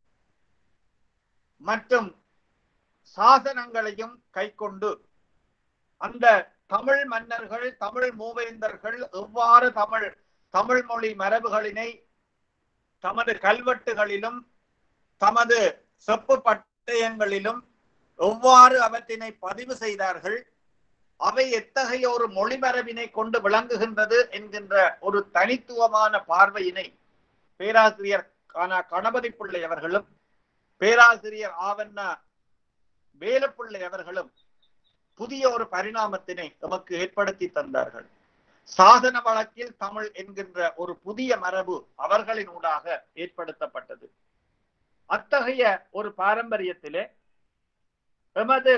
[SPEAKER 2] மற்றும் சாசனங்களையும் கைக்கொண்டு அந்த தமிழ் மன்னர்கள் தமிழ் மூவேந்தர்கள் எவ்வாறு தமிழ் தமிழ் மொழி மரபுகளினை தமது கல்வெட்டுகளிலும் தமது செப்பு பட்டயங்களிலும் எவ்வாறு அவற்றினை பதிவு செய்தார்கள் அவை எத்தகைய ஒரு மொழிமரபினை கொண்டு விளங்குகின்றது என்கின்ற ஒரு தனித்துவமான பார்வையினை பேராசிரியர் கானா கணபதி பிள்ளை அவர்களும் பேராசிரியர் ஆவண்ணா வேலப்பிள்ளை அவர்களும் புதிய ஒரு பரிணாமத்தினை நமக்கு ஏற்படுத்தி தந்தார்கள் சாதன வழக்கில் தமிழ் என்கின்ற ஒரு புதிய மரபு அவர்களின் ஊடாக ஏற்படுத்தப்பட்டது அத்தகைய ஒரு பாரம்பரியத்திலே எமது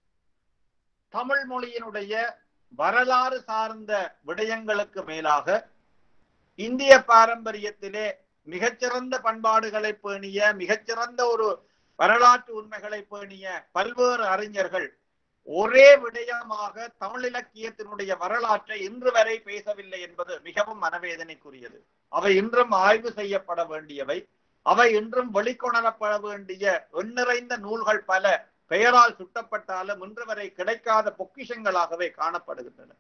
[SPEAKER 2] தமிழ் மொழியினுடைய வரலாறு சார்ந்த விடயங்களுக்கு மேலாக இந்திய பாரம்பரியத்திலே மிகச்சிறந்த பண்பாடுகளை பேணிய மிகச்சிறந்த ஒரு வரலாற்று உண்மைகளை பேணிய பல்வேறு அறிஞர்கள் ஒரே விடயமாக தமிழ் இலக்கியத்தினுடைய வரலாற்றை இன்று வரை பேசவில்லை என்பது மிகவும் மனவேதனைக்குரியது அவை இன்றும் ஆய்வு செய்யப்பட வேண்டியவை அவை இன்றும் வெளிக்கொணரப்பட வேண்டிய எண்ணிறைந்த நூல்கள் பல பெயரால் சுட்டப்பட்டாலும் இன்று வரை கிடைக்காத பொக்கிஷங்களாகவே காணப்படுகின்றன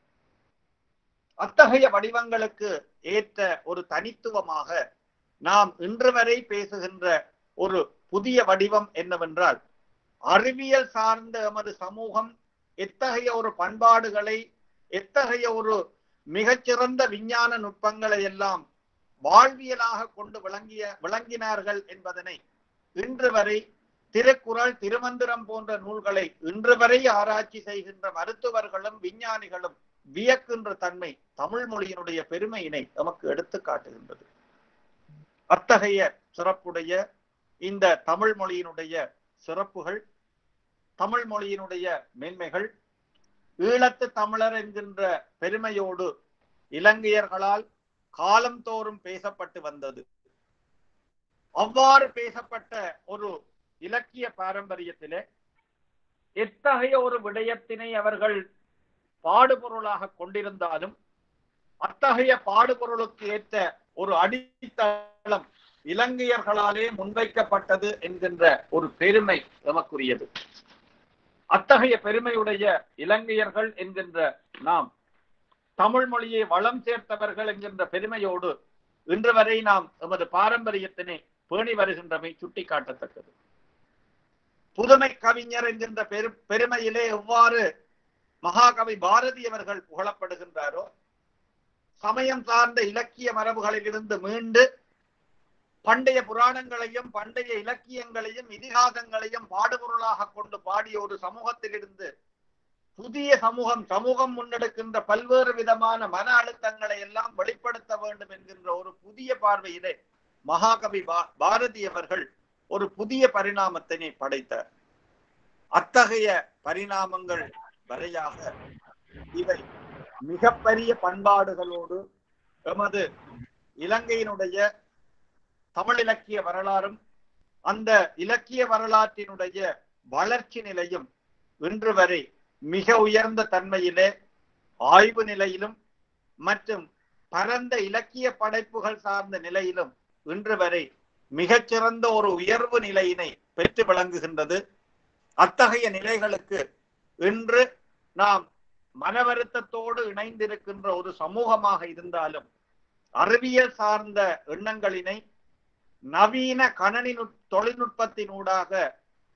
[SPEAKER 2] அத்தகைய வடிவங்களுக்கு ஏற்ற ஒரு தனித்துவமாக நாம் இன்று வரை பேசுகின்ற ஒரு புதிய வடிவம் என்னவென்றால் அறிவியல் சார்ந்த எமது சமூகம் எத்தகைய ஒரு பண்பாடுகளை எத்தகைய ஒரு மிகச்சிறந்த விஞ்ஞான நுட்பங்களை எல்லாம் வாழ்வியலாக கொண்டு விளங்கிய விளங்கினார்கள் என்பதனை இன்று வரை திருக்குறள் திருமந்திரம் போன்ற நூல்களை இன்று வரை ஆராய்ச்சி செய்கின்ற மருத்துவர்களும் விஞ்ஞானிகளும் வியக்கின்ற தன்மை தமிழ் மொழியினுடைய பெருமையினை நமக்கு எடுத்து காட்டுகின்றது அத்தகைய சிறப்புடைய இந்த தமிழ் மொழியினுடைய சிறப்புகள் தமிழ் மொழியினுடைய மேன்மைகள் ஈழத்து தமிழர் என்கின்ற பெருமையோடு இலங்கையர்களால் காலந்தோறும் பேசப்பட்டு வந்தது அவ்வாறு பேசப்பட்ட ஒரு இலக்கிய பாரம்பரியத்திலே எத்தகைய ஒரு விடயத்தினை அவர்கள் பாடுபொருளாக கொண்டிருந்தாலும் அத்தகைய பாடுபொருளுக்கு ஏற்ற ஒரு அடித்தளம் இலங்கையர்களாலே முன்வைக்கப்பட்டது என்கின்ற ஒரு பெருமை எமக்குரியது அத்தகைய பெருமையுடைய இலங்கையர்கள் என்கின்ற நாம் தமிழ் மொழியை வளம் சேர்த்தவர்கள் என்கின்ற பெருமையோடு இன்று வரை நாம் எமது பாரம்பரியத்தினை பேணி வருகின்றமை சுட்டிக்காட்டத்தக்கது புதுமை கவிஞர் என்கின்ற பெரு பெருமையிலே எவ்வாறு மகாகவி பாரதி அவர்கள் புகழப்படுகின்றாரோ சமயம் சார்ந்த இலக்கிய மரபுகளிலிருந்து மீண்டு பண்டைய புராணங்களையும் பண்டைய இலக்கியங்களையும் இதிகாசங்களையும் பாடுபொருளாக கொண்டு பாடிய ஒரு சமூகத்திலிருந்து புதிய சமூகம் சமூகம் முன்னெடுக்கின்ற பல்வேறு விதமான மன அழுத்தங்களை எல்லாம் வெளிப்படுத்த வேண்டும் என்கின்ற ஒரு புதிய பார்வையிலே மகாகவி பா- பாரதி அவர்கள் ஒரு புதிய பரிணாமத்தினை படைத்தார் அத்தகைய பரிணாமங்கள் வரையாக இவை மிகப்பெரிய பண்பாடுகளோடு எமது இலங்கையினுடைய தமிழ் இலக்கிய வரலாறும் அந்த இலக்கிய வரலாற்றினுடைய வளர்ச்சி நிலையும் இன்று வரை மிக உயர்ந்த தன்மையிலே ஆய்வு நிலையிலும் மற்றும் பரந்த இலக்கிய படைப்புகள் சார்ந்த நிலையிலும் இன்று வரை மிகச்சிறந்த ஒரு உயர்வு நிலையினை பெற்று விளங்குகின்றது அத்தகைய நிலைகளுக்கு இன்று நாம் மனவருத்தத்தோடு இணைந்திருக்கின்ற ஒரு சமூகமாக இருந்தாலும் அறிவியல் சார்ந்த எண்ணங்களினை நவீன கணனி நுட்- தொழில்நுட்பத்தினூடாக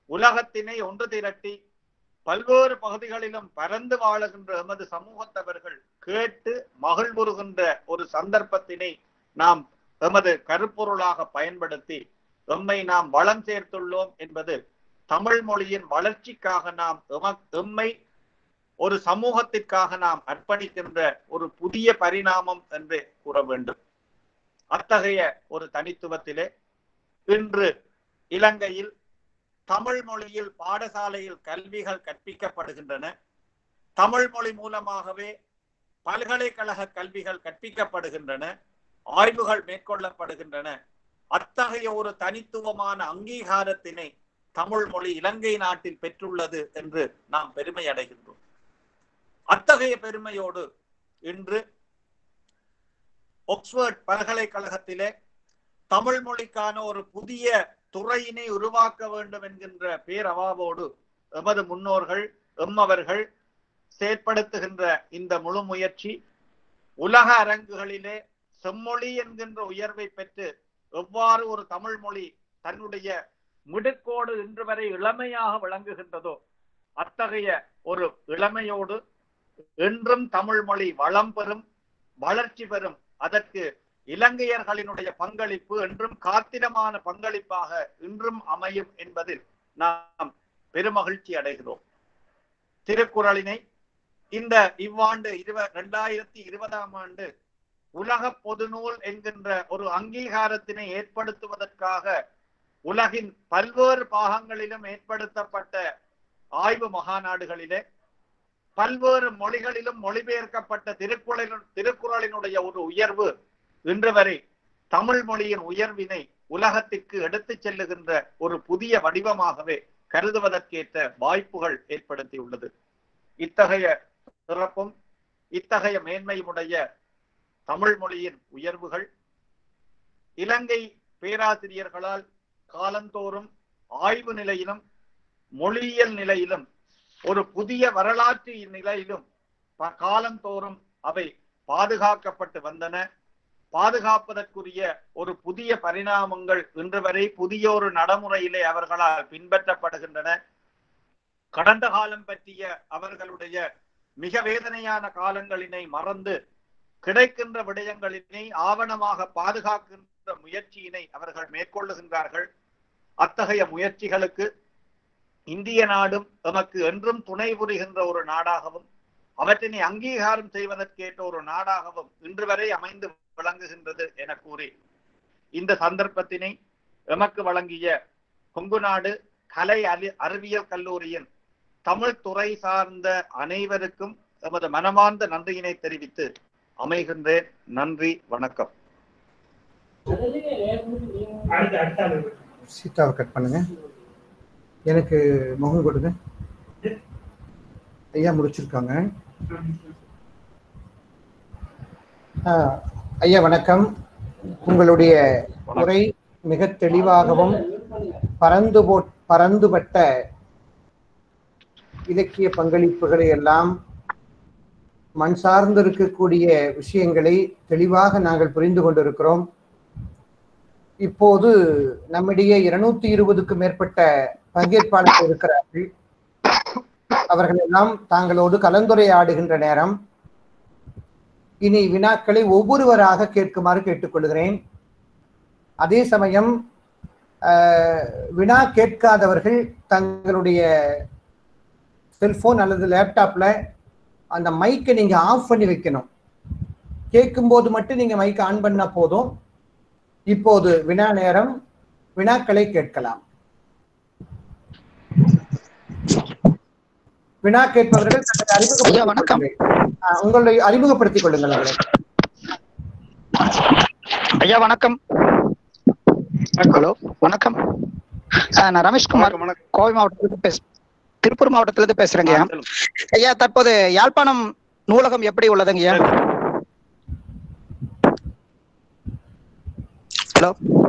[SPEAKER 2] உலகத்தினை ஒன்று திரட்டி பல்வேறு பகுதிகளிலும் பறந்து வாழுகின்ற எமது சமூகத்தவர்கள் கேட்டு மகிழ்வுறுகின்ற ஒரு சந்தர்ப்பத்தினை நாம் எமது கருப்பொருளாக பயன்படுத்தி எம்மை நாம் வளம் சேர்த்துள்ளோம் என்பது தமிழ் மொழியின் வளர்ச்சிக்காக நாம் எம- எம்மை ஒரு சமூகத்திற்காக நாம் அர்ப்பணிக்கின்ற ஒரு புதிய பரிணாமம் என்று கூற வேண்டும் அத்தகைய ஒரு தனித்துவத்திலே இன்று இலங்கையில் தமிழ் மொழியில் பாடசாலையில் கல்விகள் கற்பிக்கப்படுகின்றன தமிழ் மொழி மூலமாகவே பல்கலைக்கழக கல்விகள் கற்பிக்கப்படுகின்றன ஆய்வுகள் மேற்கொள்ளப்படுகின்றன அத்தகைய ஒரு தனித்துவமான அங்கீகாரத்தினை தமிழ் மொழி இலங்கை நாட்டில் பெற்றுள்ளது என்று நாம் பெருமை அடைகின்றோம் அத்தகைய பெருமையோடு இன்று ஒக்ஸ்போர்ட் பல்கலைக்கழகத்திலே தமிழ் மொழிக்கான ஒரு புதிய துறையினை உருவாக்க வேண்டும் என்கின்ற பேரவாவோடு எமது முன்னோர்கள் எம்மவர்கள் செயற்படுத்துகின்ற இந்த முழு முயற்சி உலக அரங்குகளிலே செம்மொழி என்கின்ற உயர்வை பெற்று எவ்வாறு ஒரு தமிழ் மொழி தன்னுடைய மிடுக்கோடு இன்று வரை இளமையாக விளங்குகின்றதோ அத்தகைய ஒரு இளமையோடு என்றும் தமிழ் மொழி வளம் பெறும் வளர்ச்சி பெறும் அதற்கு இலங்கையர்களினுடைய பங்களிப்பு என்றும் காத்திரமான பங்களிப்பாக இன்றும் அமையும் என்பதில் நாம் பெருமகிழ்ச்சி அடைகிறோம் திருக்குறளினை இந்த இவ்வாண்டு இருவ இரண்டாயிரத்தி இருபதாம் ஆண்டு உலக பொதுநூல் என்கின்ற ஒரு அங்கீகாரத்தினை ஏற்படுத்துவதற்காக உலகின் பல்வேறு பாகங்களிலும் ஏற்படுத்தப்பட்ட ஆய்வு மகாநாடுகளிலே பல்வேறு மொழிகளிலும் மொழிபெயர்க்கப்பட்ட திருக்குறளின் திருக்குறளினுடைய ஒரு உயர்வு இன்று வரை தமிழ் மொழியின் உயர்வினை உலகத்திற்கு எடுத்துச் செல்லுகின்ற ஒரு புதிய வடிவமாகவே கருதுவதற்கேற்ற வாய்ப்புகள் ஏற்படுத்தியுள்ளது இத்தகைய சிறப்பும் இத்தகைய மேன்மையுடைய தமிழ் மொழியின் உயர்வுகள் இலங்கை பேராசிரியர்களால் காலந்தோறும் ஆய்வு நிலையிலும் மொழியியல் நிலையிலும் ஒரு புதிய வரலாற்று நிலையிலும் ப- காலந்தோறும் அவை பாதுகாக்கப்பட்டு வந்தன பாதுகாப்பதற்குரிய ஒரு புதிய பரிணாமங்கள் இன்று வரை புதிய ஒரு நடைமுறையிலே அவர்களால் பின்பற்றப்படுகின்றன கடந்த காலம் பற்றிய அவர்களுடைய மிக வேதனையான காலங்களினை மறந்து கிடைக்கின்ற விடயங்களினை ஆவணமாக பாதுகாக்கின்ற முயற்சியினை அவர்கள் மேற்கொள்ளுகின்றார்கள் அத்தகைய முயற்சிகளுக்கு இந்திய நாடும் எமக்கு என்றும் துணை புரிகின்ற ஒரு நாடாகவும் அவற்றினை அங்கீகாரம் செய்வதற்கேற்ற ஒரு நாடாகவும் இன்று வரை அமைந்து விளங்குகின்றது என கூறி இந்த சந்தர்ப்பத்தினை எமக்கு வழங்கிய கொங்கு நாடு கலை அறி- அறிவியல் கல்லூரியின் தமிழ் துறை சார்ந்த அனைவருக்கும் எமது மனமார்ந்த நன்றியினை தெரிவித்து அமைகின்றேன் நன்றி வணக்கம்
[SPEAKER 3] அடுத்த அடுத்த ஆளு.
[SPEAKER 1] சீதாவை கட் பண்ணுங்க எனக்கு முகம் கொடுங்க ஐயா முடிச்சிருக்காங்க ஆஹ், ஐயா வணக்கம் உங்களுடைய உரை மிக தெளிவாகவும் பரந்து போ பரந்துபட்ட இலக்கிய பங்களிப்புகளை எல்லாம் மண் சார்ந்து இருக்கக்கூடிய விஷயங்களை தெளிவாக நாங்கள் புரிந்து கொண்டிருக்கிறோம் இப்போது நம்மிடையே இருநூத்தி இருபதுக்கும் மேற்பட்ட பங்கேற்பாளர்கள் இருக்கிறார்கள் அவர்கள் எல்லாம் தாங்களோடு கலந்துரையாடுகின்ற நேரம் இனி வினாக்களை ஒவ்வொருவராக கேட்குமாறு கேட்டுக்கொள்கிறேன் அதே சமயம் ஆஹ், வினா கேட்காதவர்கள் தங்களுடைய செல்போன் அல்லது லேப்டாப்ல அந்த மைக்கை நீங்க ஆஃப் பண்ணி வைக்கணும் கேட்கும்போது மட்டும் நீங்க மைக் ஆன் பண்ணா போதும் இப்போது வினா நேரம் வினாக்களை கேட்கலாம் வினா கேட்பவர்கள் தங்களை அறிமுகப்படுத்திக்
[SPEAKER 4] ஐயா, வணக்கம்.
[SPEAKER 1] கொள்ளுங்கள். ஆ, உங்களை அறிமுகப்படுத்திக் கொள்ளுங்கள் அவர்களை.
[SPEAKER 4] ஐயா வணக்கம் ஹலோ வணக்கம் ஆ, நான் ரமேஷ்குமார் கோவை மாவட்டத்திலிருந்து பேச திருப்பூர் மாவட்டத்திலிருந்து பேசுறேங்க ஐயா. ஐயா தற்போது யாழ்ப்பாணம் நூலகம் எப்படி உள்ளதுங்க ஐயா ஹலோ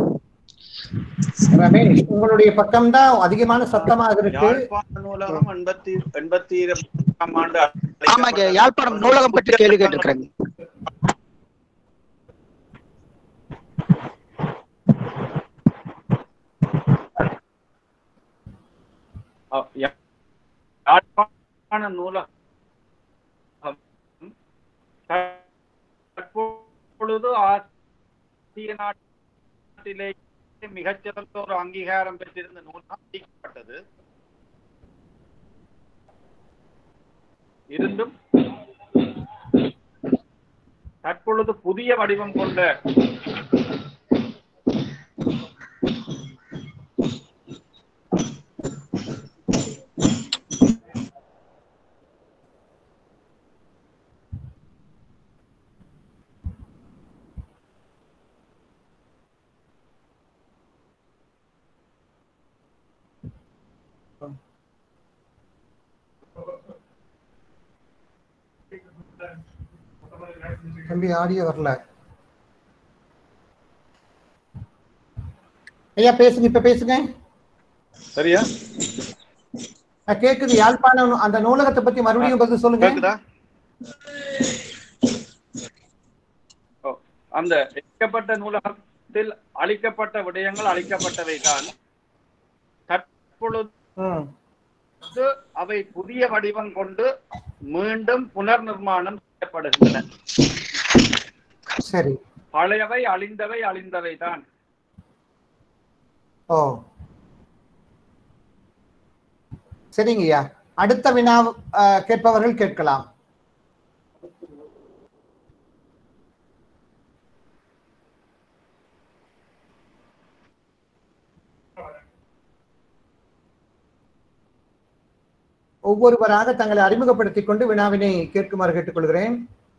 [SPEAKER 1] ரமேஷ் உங்களுடைய பக்கம்தான் அதிகமான சத்தமாக இருக்கு
[SPEAKER 2] யாழ்ப்பாண நூலகம் எண்பத்தி எண்பத்தி இரண்டாம் ஆண்டு
[SPEAKER 4] ஆமாங்க யாழ்ப்பாணம் நூலகம் பற்றி கேள்வி கேட்டிருக்கிறேங்க
[SPEAKER 2] அ- யா- யாழ்ப்பாண நூலகம் தற்பொழுது ஆசிய நாட்டிலே மிகச்சிறந்த ஒரு அங்கீகாரம் பெற்றிருந்த நூலகம் நீக்கப்பட்டது இருந்தும் தற்பொழுது புதிய வடிவம் கொண்ட
[SPEAKER 1] தம்பி ஆடியோ வரல ஐயா பேசுங்க இப்ப பேசுங்க
[SPEAKER 2] சரியா
[SPEAKER 1] அஹ் கேக்குது யாழ்ப்பாணம் அந்த நூலகத்தை பத்தி மறுபடியும் பதில் சொல்லுங்க
[SPEAKER 2] கேக்குதா ஓ, அந்த எரிக்கப்பட்ட நூலகத்தில் அளிக்கப்பட்ட விடயங்கள் அளிக்கப்பட்டவை தான் தற்பொழுது
[SPEAKER 1] ம்,
[SPEAKER 2] அவை புதிய வடிவம் கொண்டு மீண்டும் புனர் நிர்மாணம் செய்யப்படுகின்றன
[SPEAKER 1] சரி
[SPEAKER 2] பழையவை அழிந்தவை அழிந்தவை தான்
[SPEAKER 1] ஓ சரிங்கய்யா அடுத்த வினா அஹ், கேட்பவர்கள் கேட்கலாம் ஒவ்வொருவராக தங்களை அறிமுகப்படுத்திக் கொண்டு வினாவினை கேட்குமாறு கேட்டுக்கொள்கிறேன்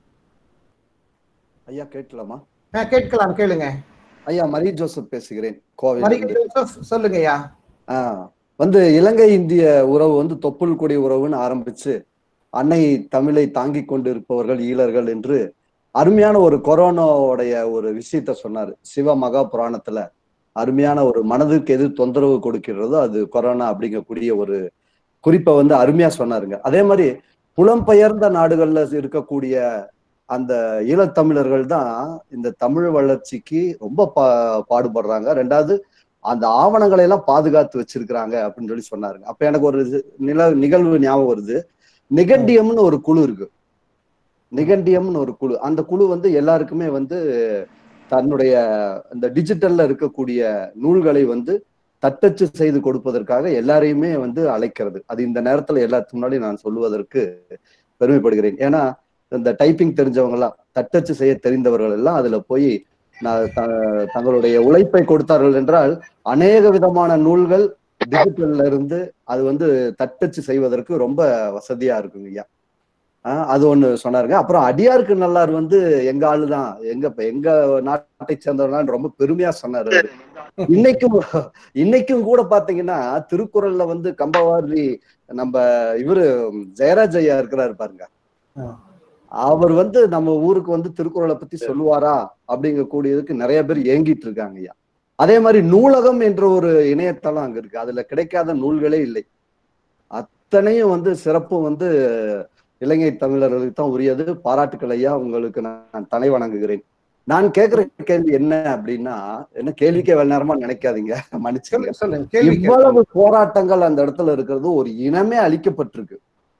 [SPEAKER 5] ஐயா கேட்கலாமா
[SPEAKER 1] அஹ், கேட்கலாம் கேளுங்க
[SPEAKER 5] ஐயா மரி ஜோசப் பேசுகிறேன்
[SPEAKER 1] மரியா
[SPEAKER 5] கோவில்
[SPEAKER 1] ஜோசப், சொல்லுங்கய்யா
[SPEAKER 5] வந்து இலங்கை இந்திய உறவு வந்து தொப்புள் கொடி உறவுன்னு ஆரம்பிச்சு அன்னை தமிழை தாங்கி கொண்டு இருப்பவர்கள் ஈழர்கள் என்று அருமையான ஒரு கொரோனாவுடைய ஒரு விஷயத்த சொன்னாரு சிவ மகா புராணத்துல அருமையான ஒரு மனதுக்கு எது தொந்தரவு கொடுக்கிறதோ அது கொரோனா அப்படிங்கக்கூடிய ஒரு குறிப்பை வந்து அருமையா சொன்னாருங்க அதே மாதிரி புலம்பெயர்ந்த நாடுகள்ல இருக்கக்கூடிய அந்த ஈழத்தமிழர்கள் தான் இந்த தமிழ் வளர்ச்சிக்கு ரொம்ப பா பாடுபடுறாங்க ரெண்டாவது அந்த ஆவணங்களை எல்லாம் பாதுகாத்து வச்சிருக்கிறாங்க அப்படின்னு சொல்லி சொன்னாருங்க அப்ப எனக்கு ஒரு இது நில நிகழ்வு ஞாபகம் வருது நிகண்டியம்னு ஒரு குழு இருக்கு நிகண்டியம்னு ஒரு குழு அந்த குழு வந்து எல்லாருக்குமே வந்து தன்னுடைய இந்த டிஜிட்டல்ல இருக்கக்கூடிய நூல்களை வந்து தட்டச்சு செய்து கொடுப்பதற்காக எல்லாரையுமே வந்து அழைக்கிறது அது இந்த நேரத்துல எல்லாத்துக்கு முன்னாடி நான் சொல்லுவதற்கு பெருமைப்படுகிறேன் ஏன்னா இந்த டைப்பிங் தெரிஞ்சவங்க எல்லாம் தட்டச்சு செய்ய தெரிந்தவர்கள் எல்லாம் அதுல போய் நான் த- தங்களுடைய உழைப்பை கொடுத்தார்கள் என்றால் அநேக விதமான நூல்கள் டிஜிட்டல்ல இருந்து அது வந்து தட்டச்சு செய்வதற்கு ரொம்ப வசதியா இருக்குங்க ஐயா ஆஹ் அது ஒண்ணு சொன்னாருங்க அப்புறம் அடியாருக்கு நல்லார் வந்து எங்க ஆளுதான் எங்க எங்க நாட்டை சேர்ந்தவர்தான் ரொம்ப பெருமையா சொன்னாரு அவரு. இன்னைக்கும் இன்னைக்கும் கூட பாத்தீங்கன்னா திருக்குறள்ல வந்து கம்பவாரி நம்ம இவரு ஜெயராஜ் ஐயா இருக்கிறாரு பாருங்க
[SPEAKER 1] ஆ.
[SPEAKER 5] அவர் வந்து நம்ம ஊருக்கு வந்து திருக்குறளை பத்தி சொல்லுவாரா அப்படிங்கக்கூடியதுக்கு நிறைய பேர் ஏங்கிட்டு இருக்காங்க ஐயா அதே மாதிரி நூலகம் என்ற ஒரு இணையதளம் அங்க இருக்கு அதுல கிடைக்காத நூல்களே இல்லை அத்தனையும் வந்து சிறப்பு வந்து இலங்கை தமிழர்களுக்கு தான் உரியது பாராட்டுக்கள் ஐயா உங்களுக்கு நான் தலை வணங்குகிறேன் நான் கேட்கிற கேள்வி என்ன அப்படின்னா என்ன கேள்விக்கே வேலை நேரமா நினைக்காதீங்க மன்னிச்சுங்க
[SPEAKER 1] சொல்லுங்க சொல்லுங்க கேள்வி கேட்கலாம்.
[SPEAKER 5] இவ்வளவு போராட்டங்கள் அந்த இடத்துல இருக்கிறது ஒரு இனமே அழிக்கப்பட்டிருக்கு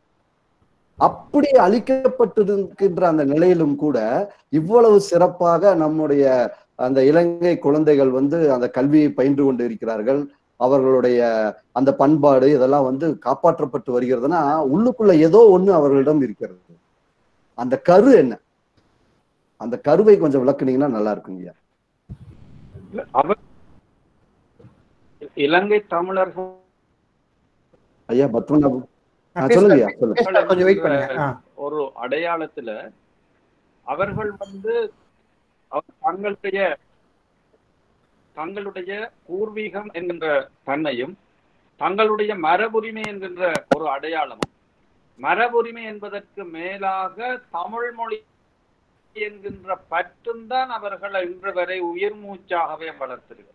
[SPEAKER 5] அப்படி அழிக்கப்பட்டிருக்கின்ற அந்த நிலையிலும் கூட இவ்வளவு சிறப்பாக நம்முடைய அந்த இலங்கை குழந்தைகள் வந்து அந்த கல்வியை பயின்று கொண்டு இருக்கிறார்கள் அவர்களுடைய அந்த பண்பாடு இதெல்லாம் வந்து காப்பாற்றப்பட்டு வருகிறதுனா உள்ளுக்குள்ள ஏதோ ஒண்ணு அவர்களிடம் இருக்கிறது அந்த கரு என்ன அந்த கருவை கொஞ்சம் விளக்குனீங்கன்னா நல்லா இருக்குங்க
[SPEAKER 2] அவர் இலங்கை தமிழர்கள்
[SPEAKER 5] ஐயா பத்மநாபம்
[SPEAKER 1] ஆ,
[SPEAKER 5] ஆ, சொல்லுங்க ஐயா
[SPEAKER 1] பேசலாம்.
[SPEAKER 5] சொல்லுங்க
[SPEAKER 1] பேசலாம், கொஞ்சம் வெயிட் பண்ணுங்க ஆ.
[SPEAKER 2] ஒரு அடையாளத்துல அவர்கள் வந்து அவர் தங்களுடைய தங்களுடைய பூர்வீகம் என்கின்ற தன்மையும் தங்களுடைய மரபுரிமை என்கின்ற ஒரு அடையாளமும் மரபுரிமை என்பதற்கு மேலாக தமிழ் மொழி என்கின்ற பற்றும் தான் அவர்களை இன்று வரை உயிர் மூச்சாகவே வளர்த்திருக்கிறது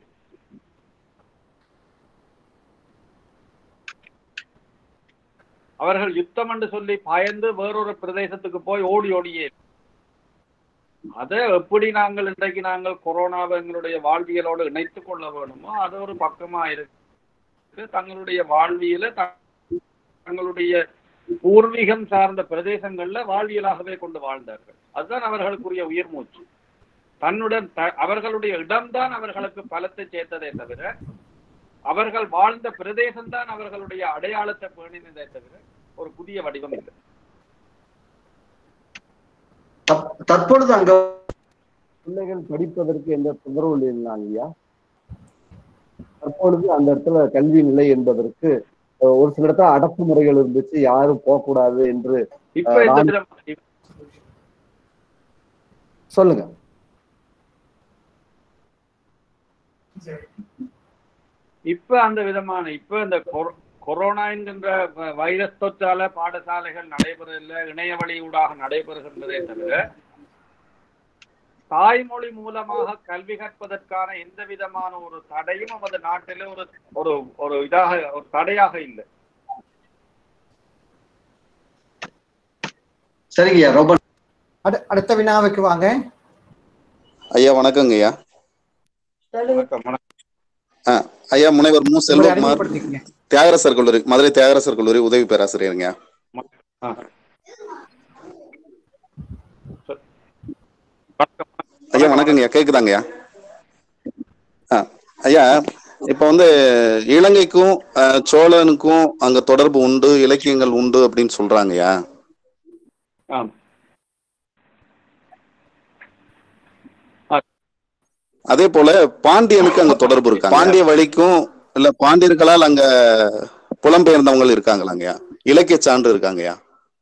[SPEAKER 2] அவர்கள் யுத்தம் என்று சொல்லி பயந்து வேறொரு பிரதேசத்துக்கு போய் ஓடி ஓடியே அதை எப்படி நாங்கள் இன்றைக்கு நாங்கள் கொரோனாவை எங்களுடைய வாழ்வியலோடு இணைத்துக் கொள்ள வேணுமோ அது ஒரு பக்கமா இருக்கு தங்களுடைய வாழ்வியல த- தங்களுடைய பூர்வீகம் சார்ந்த பிரதேசங்கள்ல வாழ்வியலாகவே கொண்டு வாழ்ந்தார்கள் அதுதான் அவர்களுக்குரிய உயிர் மூச்சு தன்னுடன் த- அவர்களுடைய இடம்தான் அவர்களுக்கு பலத்தை சேர்த்ததே தவிர அவர்கள் வாழ்ந்த பிரதேசம் தான் அவர்களுடைய அடையாளத்தை பேணினதே தவிர ஒரு புதிய வடிவம் இல்லை
[SPEAKER 5] தப்- தற்பொழுது அங்க பிள்ளைகள் படிப்பதற்கு எந்த தொந்தரவு இல்லைங்க ஐயா தற்பொழுது அந்த இடத்துல கல்வி நிலை என்பதற்கு அஹ், ஒரு சில இடத்துல அடக்குமுறைகள் இருந்துச்சு யாரும் போகக்கூடாது என்று
[SPEAKER 2] இப்ப இந்த
[SPEAKER 5] ராம்-
[SPEAKER 2] விதம் இப்ப
[SPEAKER 5] சொல்லுங்க
[SPEAKER 2] இப்ப அந்த விதமான இப்ப இந்த கொர- கொரோனா என்கின்ற வ- வைரஸ் தொற்றால பாடசாலைகள் நடைபெறவில்லை இணைய வழியூடாக நடைபெறுகின்றதே தவிர தாய்மொழி மூலமாக கல்வி கற்பதற்கான எந்த விதமான ஒரு தடையும் நமது நாட்டிலே ஒரு ஒரு ஒரு இதாக ஒரு தடையாக இல்லை
[SPEAKER 5] சரிங்க ஐயா ரொம்ப
[SPEAKER 1] அடு- அடுத்த வினாவுக்கு வாங்க
[SPEAKER 6] ஐயா வணக்கங்க ஐயா
[SPEAKER 2] வணக்கம், வணக்கம்.
[SPEAKER 6] ஐயா முனைவர் மு
[SPEAKER 1] உங்களை
[SPEAKER 6] செல்வகுமார்
[SPEAKER 1] அறிமுகப்படுத்திக்கங்க
[SPEAKER 6] தியாகராசர் கல்லூரி மதுரை தியாகராசர் கல்லூரி உதவி பேராசிரியருங்க
[SPEAKER 2] ஆ. வணக்கம்.
[SPEAKER 6] ஐயா வணக்கங்க ஐயா கேக்குதாங்க ஐயா ஆ, ஐயா இப்ப வந்து இலங்கைக்கும் அஹ், சோழனுக்கும் அங்க தொடர்பு உண்டு இலக்கியங்கள் உண்டு அப்படின்னு சொல்றாங்கய்யா
[SPEAKER 2] ஆம்.
[SPEAKER 6] அதே போல பாண்டியனுக்கு அங்க தொடர்பு இருக்காங்க பாண்டிய வழிக்கும் இல்ல பாண்டியர்களால் அங்க புலம்பெயர்ந்தவங்க இருக்காங்களாங்கய்யா இலக்கிய சான்று இருக்காங்கய்யா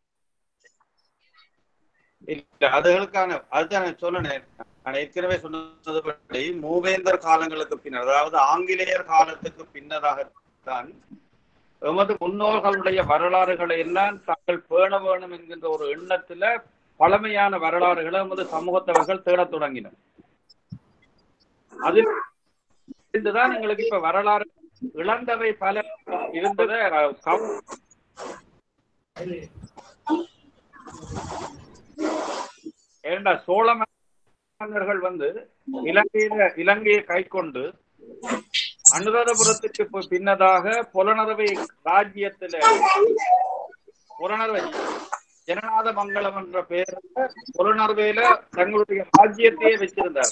[SPEAKER 2] இல்ல அதுகளுக்கான அதுதான் நான் சொன்னேன் நான் ஏற்கனவே சொன்னதுபடி மூவேந்தர் காலங்களுக்கு பின்னர் அதாவது ஆங்கிலேயர் காலத்துக்கு பின்னராகத்தான் எமது முன்னோர்களுடைய வரலாறுகளை எல்லாம் தாங்கள் பேண வேணும் என்கின்ற ஒரு எண்ணத்துல பழமையான வரலாறுகளை எமது சமூகத்தவர்கள் தேடத் தொடங்கினர் அதில் இருந்துதான் எங்களுக்கு இப்ப வரலாறு இழந்தவை பல இருந்ததை அஹ், கவு- ஏண்டா சோழ மன்னர்கள் வந்து இலங்கையில இலங்கையை கை கொண்டு அனுராதபுரத்துக்கு பி- பின்னதாக புலனறுவை ராஜ்யத்துல புலனறுவை ஜனநாத மங்கலம் என்ற பெயர்ல புலனறுவையில தங்களுடைய ராஜ்யத்தையே வச்சிருந்தார்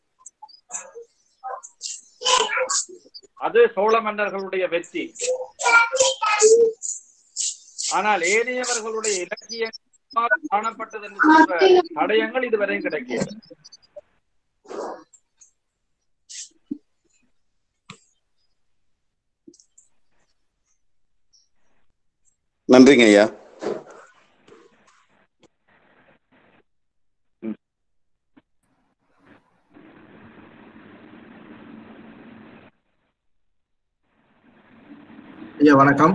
[SPEAKER 2] அது சோழ மன்னர்களுடைய வெற்றி ஆனால் ஏனையவர்களுடைய இலக்கியங்களால் காணப்பட்டது என்று சொல்ற தடயங்கள் இதுவரையும் கிடைக்கிறது
[SPEAKER 6] நன்றிங்க ஐயா
[SPEAKER 7] ஐயா வணக்கம்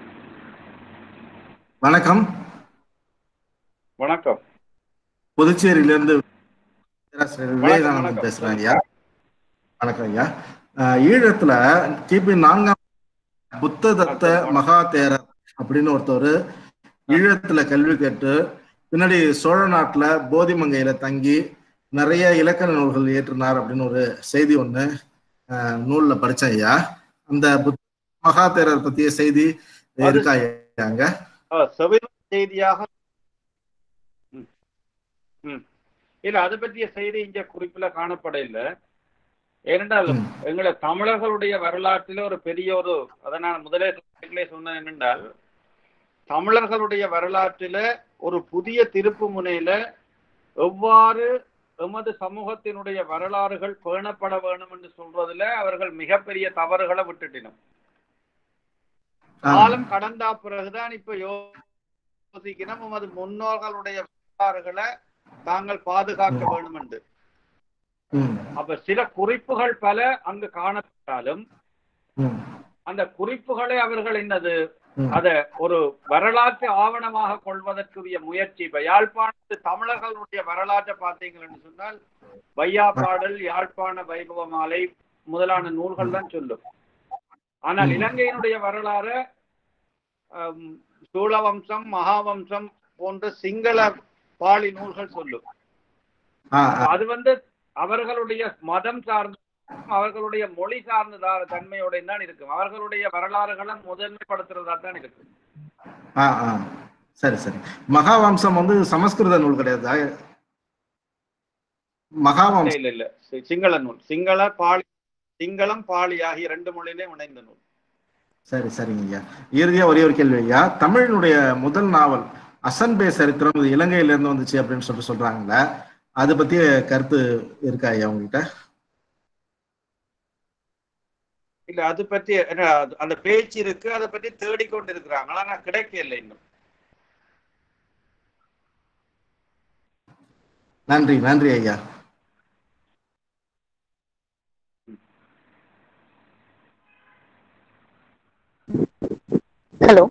[SPEAKER 7] வணக்கம்
[SPEAKER 2] வணக்கம்
[SPEAKER 7] புதுச்சேரியிலிருந்து பேராசிரியர் விவேகானந்தன்
[SPEAKER 2] வணக்கம்.
[SPEAKER 7] பேசுறேன் ஐயா வணக்கம் ஐயா அஹ் ஈழத்துல கிபி நான்காம் புத்த தத்த மகா தேரர் அப்படின்னு ஒருத்தர் ஈழத்துல கல்வி கேட்டு பின்னாடி சோழ நாட்டுல போதிமங்கையில தங்கி நிறைய இலக்கண நூல்கள் இயற்றினார் அப்படின்னு ஒரு செய்தி ஒண்ணு அஹ், நூல்ல படிச்சேன் ஐயா அந்த புத்த மகா தேரர் பத்திய செய்தி
[SPEAKER 2] அது-
[SPEAKER 7] இருக்கா ஐயாங்க
[SPEAKER 2] அஹ், செவிவ செய்தியாக ம். ம். இல்ல அது பற்றிய செய்தி இங்க குறிப்புல காணப்பட இல்லை ஏனென்றால்
[SPEAKER 7] ம்.
[SPEAKER 2] எங்களை தமிழர்களுடைய வரலாற்றில ஒரு பெரிய ஒரு அதை நான் முதலே முதலே சொன்னேன் என்னென்றால் தமிழர்களுடைய வரலாற்றில ஒரு புதிய திருப்பு முனையில எவ்வாறு எமது சமூகத்தினுடைய வரலாறுகள் பேணப்பட வேணும் என்று சொல்றதுல அவர்கள் மிகப்பெரிய தவறுகளை விட்டுட்டினோம்
[SPEAKER 7] ஆ.
[SPEAKER 2] காலம் கடந்தா பிறகுதான் இப்ப யோசிக்கணும் உமது முன்னோர்களுடைய வரலாறுகளை தாங்கள் பாதுகாக்க வேண்டும் என்று
[SPEAKER 7] ம்,
[SPEAKER 2] அப்ப சில குறிப்புகள் பல அங்கு காணப்பட்டாலும்
[SPEAKER 7] ம்,
[SPEAKER 2] அந்த குறிப்புகளை அவர்கள் என்னது
[SPEAKER 7] ம்.
[SPEAKER 2] அத ஒரு வரலாற்று ஆவணமாக கொள்வதற்குரிய முயற்சி இப்ப யாழ்ப்பாணத்து தமிழர்களுடைய வரலாற்றை பார்த்தீங்கன்னு சொன்னால் வையாப்பாடல் யாழ்ப்பாண வைபவ மாலை முதலான நூல்கள் தான் சொல்லும் ஆனால்
[SPEAKER 7] ம்.
[SPEAKER 2] இலங்கையினுடைய வரலாறு ஆம், சூழவம்சம் மகாவம்சம் போன்ற சிங்கள பாளி நூல்கள் சொல்லும்
[SPEAKER 7] ஆ, ஆ,
[SPEAKER 2] அது வந்து அவர்களுடைய மதம் சார்ந்த அவர்களுடைய மொழி சார்ந்த தன்மையோட தான் இருக்கும் அவர்களுடைய வரலாறுகளை முதன்மைப்படுத்துறதா தான் இருக்கும்
[SPEAKER 7] ஆ ஆ சரி சரி மகாவம்சம் வந்து சமஸ்கிருத நூல் கிடையாதா மகாவம்சம்
[SPEAKER 2] இல்ல இல்ல சி- சிங்கள நூல் சிங்கள பாலி சிங்களம் பாலி ஆகிய ரெண்டு மொழியிலே இணைந்த நூல்
[SPEAKER 7] சரி சரிங்க ஐயா இறுதியா ஒரே ஒரு கேள்வி ஐயா தமிழினுடைய முதல் நாவல் அசன்பே சரித்திரம் இது இலங்கையில இருந்து வந்துச்சு அப்படின்னு சொல்லிட்டு சொல்றாங்கல்ல அதை பத்திய கருத்து இருக்கா ஐயா உங்ககிட்ட
[SPEAKER 2] இல்ல அது பற்றி என்ன, அது- அந்த பேச்சு இருக்கு அதை பற்றி தேடிக்கொண்டு இருக்கிறாங்க ஆனா கிடைக்கல இன்னும்
[SPEAKER 7] நன்றி நன்றி ஐயா
[SPEAKER 8] ஹலோ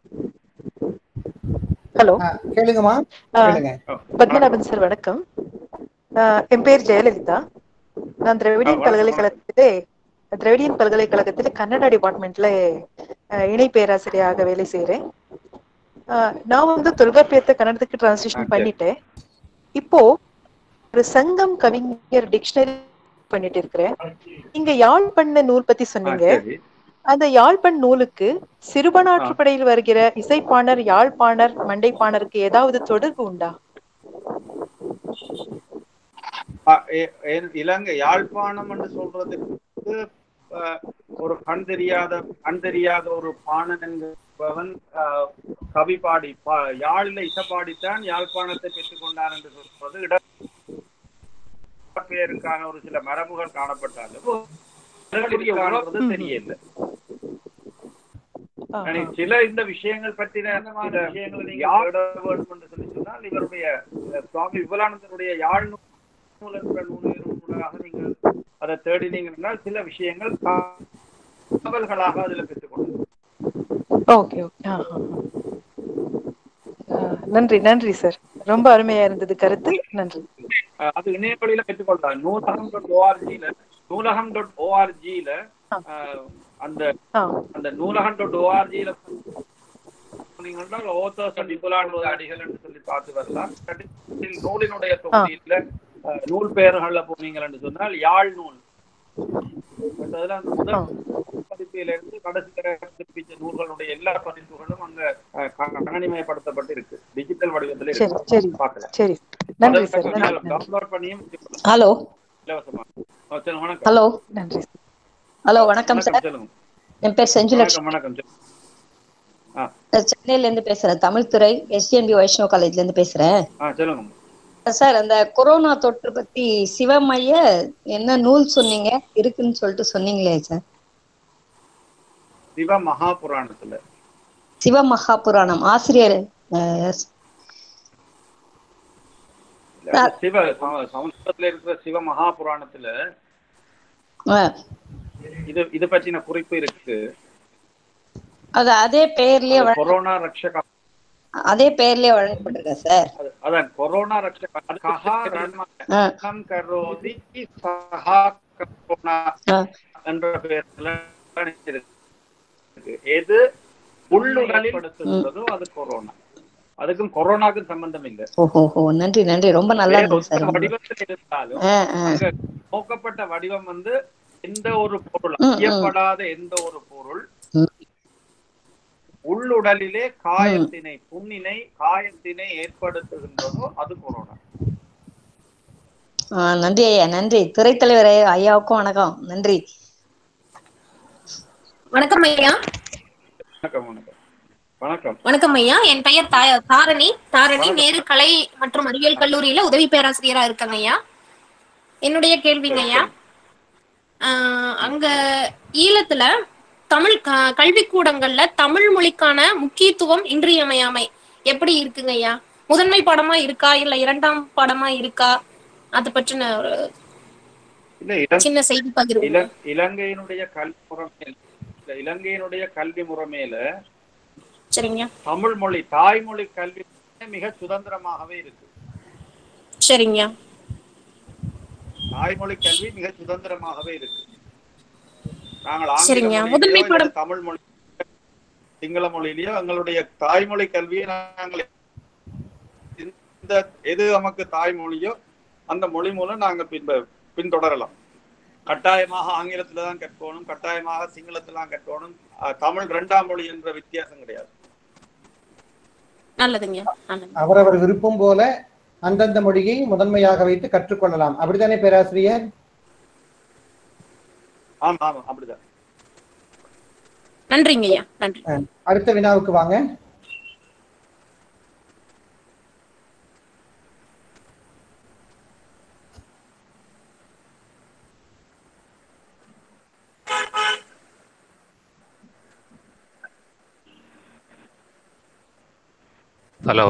[SPEAKER 8] ஹலோ
[SPEAKER 1] ஆ, கேளுங்கம்மா கேளுங்க
[SPEAKER 8] பத்மநாபன் சார் வணக்கம் ஆஹ் என் பேர் ஜெயலலிதா நான் திராவிடியன்
[SPEAKER 2] வணக்கம்,
[SPEAKER 8] பல்கலைக்கழகத்திலே திராவிடியன் பல்கலைக்கழகத்திலே கன்னடா டிபார்ட்மெண்ட்ல ஆஹ் இணை பேராசிரியராக வேலை செய்யறேன் ஆஹ் நான் வந்து தொல்காப்பியத்தை கன்னடத்துக்கு
[SPEAKER 2] ஆ,
[SPEAKER 8] டிரான்ஸ்லேஷன்
[SPEAKER 2] சரி.
[SPEAKER 8] பண்ணிட்டேன் இப்போ ஒரு சங்கம் கவிஞர் டிக்ஷனரி பண்ணிட்டு இருக்கிறேன் நீங்க யாழ் பண்ண நூல் பத்தி
[SPEAKER 2] ஆ,
[SPEAKER 8] சொன்னீங்க
[SPEAKER 2] சரி
[SPEAKER 8] அந்த யாழ்ப்பண் நூலுக்கு சிறுபனாற்றுப்படையில் வருகிற இசைப்பாணர் யாழ்ப்பாணர் மண்டைப்பாணருக்கு ஏதாவது தொடர்பு உண்டா
[SPEAKER 2] ஆ, எ- எ- இலங்கை யாழ்ப்பாணம் என்று சொல்றதுக்கு அஹ், ஒரு கண் தெரியாத கண் தெரியாத ஒரு பாணன் என்பவன் அஹ், கவி பாடி பா- யாழில இசை பாடித்தான் யாழ்ப்பாணத்தை பெற்றுக் கொண்டான் என்று சொல்வது இடப்பெயருக்கான ஒரு சில மரபுகள் காணப்பட்டாலும் இருக்கான்றது தெரியல
[SPEAKER 8] ஆஹா.
[SPEAKER 2] ஆனா, சில இந்த விஷயங்கள் பற்றின சில விஷயங்களை நீங்க தேட வேண்டும் என்று சொல்லி சொன்னால் இவருடைய அஹ், சுவாமி விபலானந்தனுடைய யாழ் நூல் என்ற நூலின் நூலாக நீங்கள் அதை தேடினீங்கன்னா சில விஷயங்கள் தகவல்களாக அதுல பெற்றுக்கொள்ளும்
[SPEAKER 8] ஓகே ஓகே ஆஹா. ஆஹ், நன்றி நன்றி சார் ரொம்ப அருமையா இருந்தது கருத்து நன்றி
[SPEAKER 2] அஹ், அது இணையவழியில பெற்றுக்கொள்ளலாம் நூலகம் டாட் ஓஆர்ஜியில நூலகம் டாட் ஓஆர்ஜியில அந்த
[SPEAKER 8] ஆ
[SPEAKER 2] அந்த நூலகம் டாட் ஓஆர்ஜியில நீங்கன்னா ஓத்தர்ஸ் அண்ட் விபுலானந்த அடிகள் என்று சொல்லி பார்த்து வரலாம் கடைசியில் நூலினுடைய தொகுதியில அஹ், நூல் பெயர்கள்ல போனீங்கள் என்று சொன்னால் யாழ் நூல் அதுல அந்த முதல் பதிப்பில இருந்து கடைசி வரை பதிப்பிச்ச நூல்களுடைய எல்லா பதிப்புகளும் அங்க அஹ், கணினிமயப்படுத்தப்பட்டு இருக்கு டிஜிட்டல் வடிவத்துல
[SPEAKER 8] சரி
[SPEAKER 2] இருக்கு
[SPEAKER 8] சரி
[SPEAKER 2] பார்க்கலாம்
[SPEAKER 8] சரி நன்றி சார் நன்றி நன்றி
[SPEAKER 2] டவுன்லோட் பண்ணியும்
[SPEAKER 9] ஹலோ
[SPEAKER 2] இலவசமா ஆ, சொல்லுங்க வணக்கம்
[SPEAKER 9] ஹலோ
[SPEAKER 8] நன்றி
[SPEAKER 9] ஹலோ வணக்கம்
[SPEAKER 2] வணக்கம்
[SPEAKER 9] சார்
[SPEAKER 2] சொல்லுங்க
[SPEAKER 9] என் பேர் செஞ்சுலட்சுமி
[SPEAKER 2] வணக்கம் வணக்கம் சொல்லுங்க ஆ
[SPEAKER 9] நான் சென்னையில இருந்து பேசுறேன் தமிழ்துறை எஸ்டிஎன்பி வைஷ்ணவ காலேஜ்ல இருந்து பேசுறேன்
[SPEAKER 2] ஆ சொல்லுங்க
[SPEAKER 9] சார் அந்த கொரோனா தொற்று பத்தி சிவமைய என்ன நூல் சொன்னீங்க இருக்குன்னு சொல்லிட்டு சொன்னீங்களே சார்
[SPEAKER 2] சிவ மகாபுராணத்துல
[SPEAKER 9] சிவமகா புராணம் ஆசிரியர் அஹ்,
[SPEAKER 2] இல்ல, அது சிவ சம- சமஸ்கிருதத்துல இருக்கிற சிவ மகாபுராணத்துல
[SPEAKER 9] அஹ்,
[SPEAKER 2] இது இது பற்றின குறிப்பு இருக்கு
[SPEAKER 9] அது அதே பெயர்லயே
[SPEAKER 2] அது
[SPEAKER 9] வழங்க-
[SPEAKER 2] கொரோனா ரக்ஷக
[SPEAKER 9] அதே பெயர்லயே வழங்கப்பட்டிருக்கேன் சார்
[SPEAKER 2] அது- அதான் கொரோனா ரக்ஷக கஹா
[SPEAKER 9] அஹ்,
[SPEAKER 2] ரணம் கரோதி சஹா கரோனா
[SPEAKER 9] அஹ்,
[SPEAKER 2] என்ற பெயர்ல இருக்கு எது உள்ளுடலில் படுத்துகிறதோ அது கொரோனா அதுக்கும் கொரோனாக்கும் சம்பந்தம் இல்லை
[SPEAKER 9] ஓஹோ ஹோ நன்றி நன்றி ரொம்ப நல்லா இருந்தது சார்
[SPEAKER 2] வேறொரு
[SPEAKER 9] ரொம்ப.
[SPEAKER 2] வடிவத்தில் இருந்தாலும்
[SPEAKER 9] அஹ், அஹ்,
[SPEAKER 2] அங்க நோக்கப்பட்ட வடிவம் வந்து எந்த ஒரு பொருள்
[SPEAKER 9] ம், ம்.
[SPEAKER 2] அறியப்படாத எந்த ஒரு பொருள்
[SPEAKER 9] ம்.
[SPEAKER 2] உள்ளுடலிலே காயத்தினை புண்ணினை காயத்தினை ஏற்படுத்துகின்றதோ அது கொரோனா
[SPEAKER 9] ஆஹ் நன்றி ஐயா நன்றி துறைத்தலைவர் ஐயா- ஐயாவுக்கும் வணக்கம் நன்றி
[SPEAKER 10] வணக்கம் ஐயா
[SPEAKER 2] வணக்கம் வணக்கம் வணக்கம்
[SPEAKER 10] வணக்கம் ஐயா என் பெயர் தா- தாரணி தாரணி நேரு கலை மற்றும் அறிவியல் கல்லூரியில உதவி பேராசிரியரா இருக்கேங்க ஐயா என்னுடைய கேள்விங்க ஐயா ஆஹ் அங்க ஈழத்துல தமிழ் க- கல்விக்கூடங்கள்ல தமிழ் மொழிக்கான முக்கியத்துவம் இன்றியமையாமை எப்படி இருக்குங்க ஐயா முதன்மை பாடமா இருக்கா இல்ல இரண்டாம் பாடமா இருக்கா அது பற்றின ஒரு
[SPEAKER 2] இல்ல இலங்கை
[SPEAKER 10] சின்ன செய்தி பகிர்வு
[SPEAKER 2] இல- இலங்கையினுடைய கல்வி முறைமையில இல்ல, இலங்கையினுடைய கல்வி முறைமையில
[SPEAKER 10] சரிங்க
[SPEAKER 2] தமிழ் மொழி தாய்மொழி கல்வி மிக சுதந்திரமாகவே இருக்கு
[SPEAKER 10] சரிங்க
[SPEAKER 2] தாய்மொழி கல்வி மிக சுதந்திரமாகவே இருக்கு நாங்கள் ஆங்கில
[SPEAKER 10] சரிங்க.
[SPEAKER 2] மொழியிலயோ
[SPEAKER 10] முதன்மை
[SPEAKER 2] இல்ல
[SPEAKER 10] பாடம்
[SPEAKER 2] தமிழ் மொழி சிங்கள மொழியிலயோ எங்களுடைய தாய்மொழி கல்வியை நாங்கள் இந்த எது நமக்கு தாய்மொழியோ அந்த மொழி மூலம் நாங்க பின்ப பின்தொடரலாம் கட்டாயமாக ஆங்கிலத்துல தான் கற்கணும் கட்டாயமாக சிங்களத்துல தான் கற்கணும் அஹ், தமிழ் இரண்டாம் மொழி என்ற வித்தியாசம் கிடையாது
[SPEAKER 10] நல்லதுங்க நல்லது
[SPEAKER 1] அவரவர் விருப்பம் போல அந்தந்த மொழியை முதன்மையாக வைத்து கற்றுக்கொள்ளலாம் அப்படித்தானே பேராசிரியர்
[SPEAKER 2] ஆமா ஆமா அப்படிதான்
[SPEAKER 10] நன்றிங்க ஐயா நன்றி
[SPEAKER 1] அஹ், அடுத்த வினாவுக்கு வாங்க
[SPEAKER 11] ஹலோ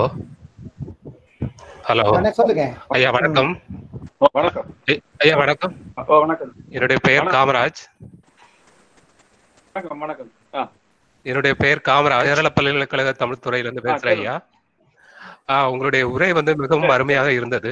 [SPEAKER 11] ஹலோ
[SPEAKER 1] அண்ணா, சொல்லுங்க
[SPEAKER 11] ஐயா வணக்கம்
[SPEAKER 2] வணக்கம்
[SPEAKER 11] ஐ- ஐயா வணக்கம்
[SPEAKER 2] ஓ, வணக்கம்
[SPEAKER 11] என்னுடைய பெயர்
[SPEAKER 2] வணக்கம்.
[SPEAKER 11] காமராஜ்
[SPEAKER 2] வணக்கம் வணக்கம் ஆ
[SPEAKER 11] என்னுடைய பெயர் காமராஜ் கேரள பல்கலைக்கழக தமிழ் துறையிலிருந்து பேசுறேன் ஐயா ஆ, உங்களுடைய உரை வந்து மிகவும் அருமையாக இருந்தது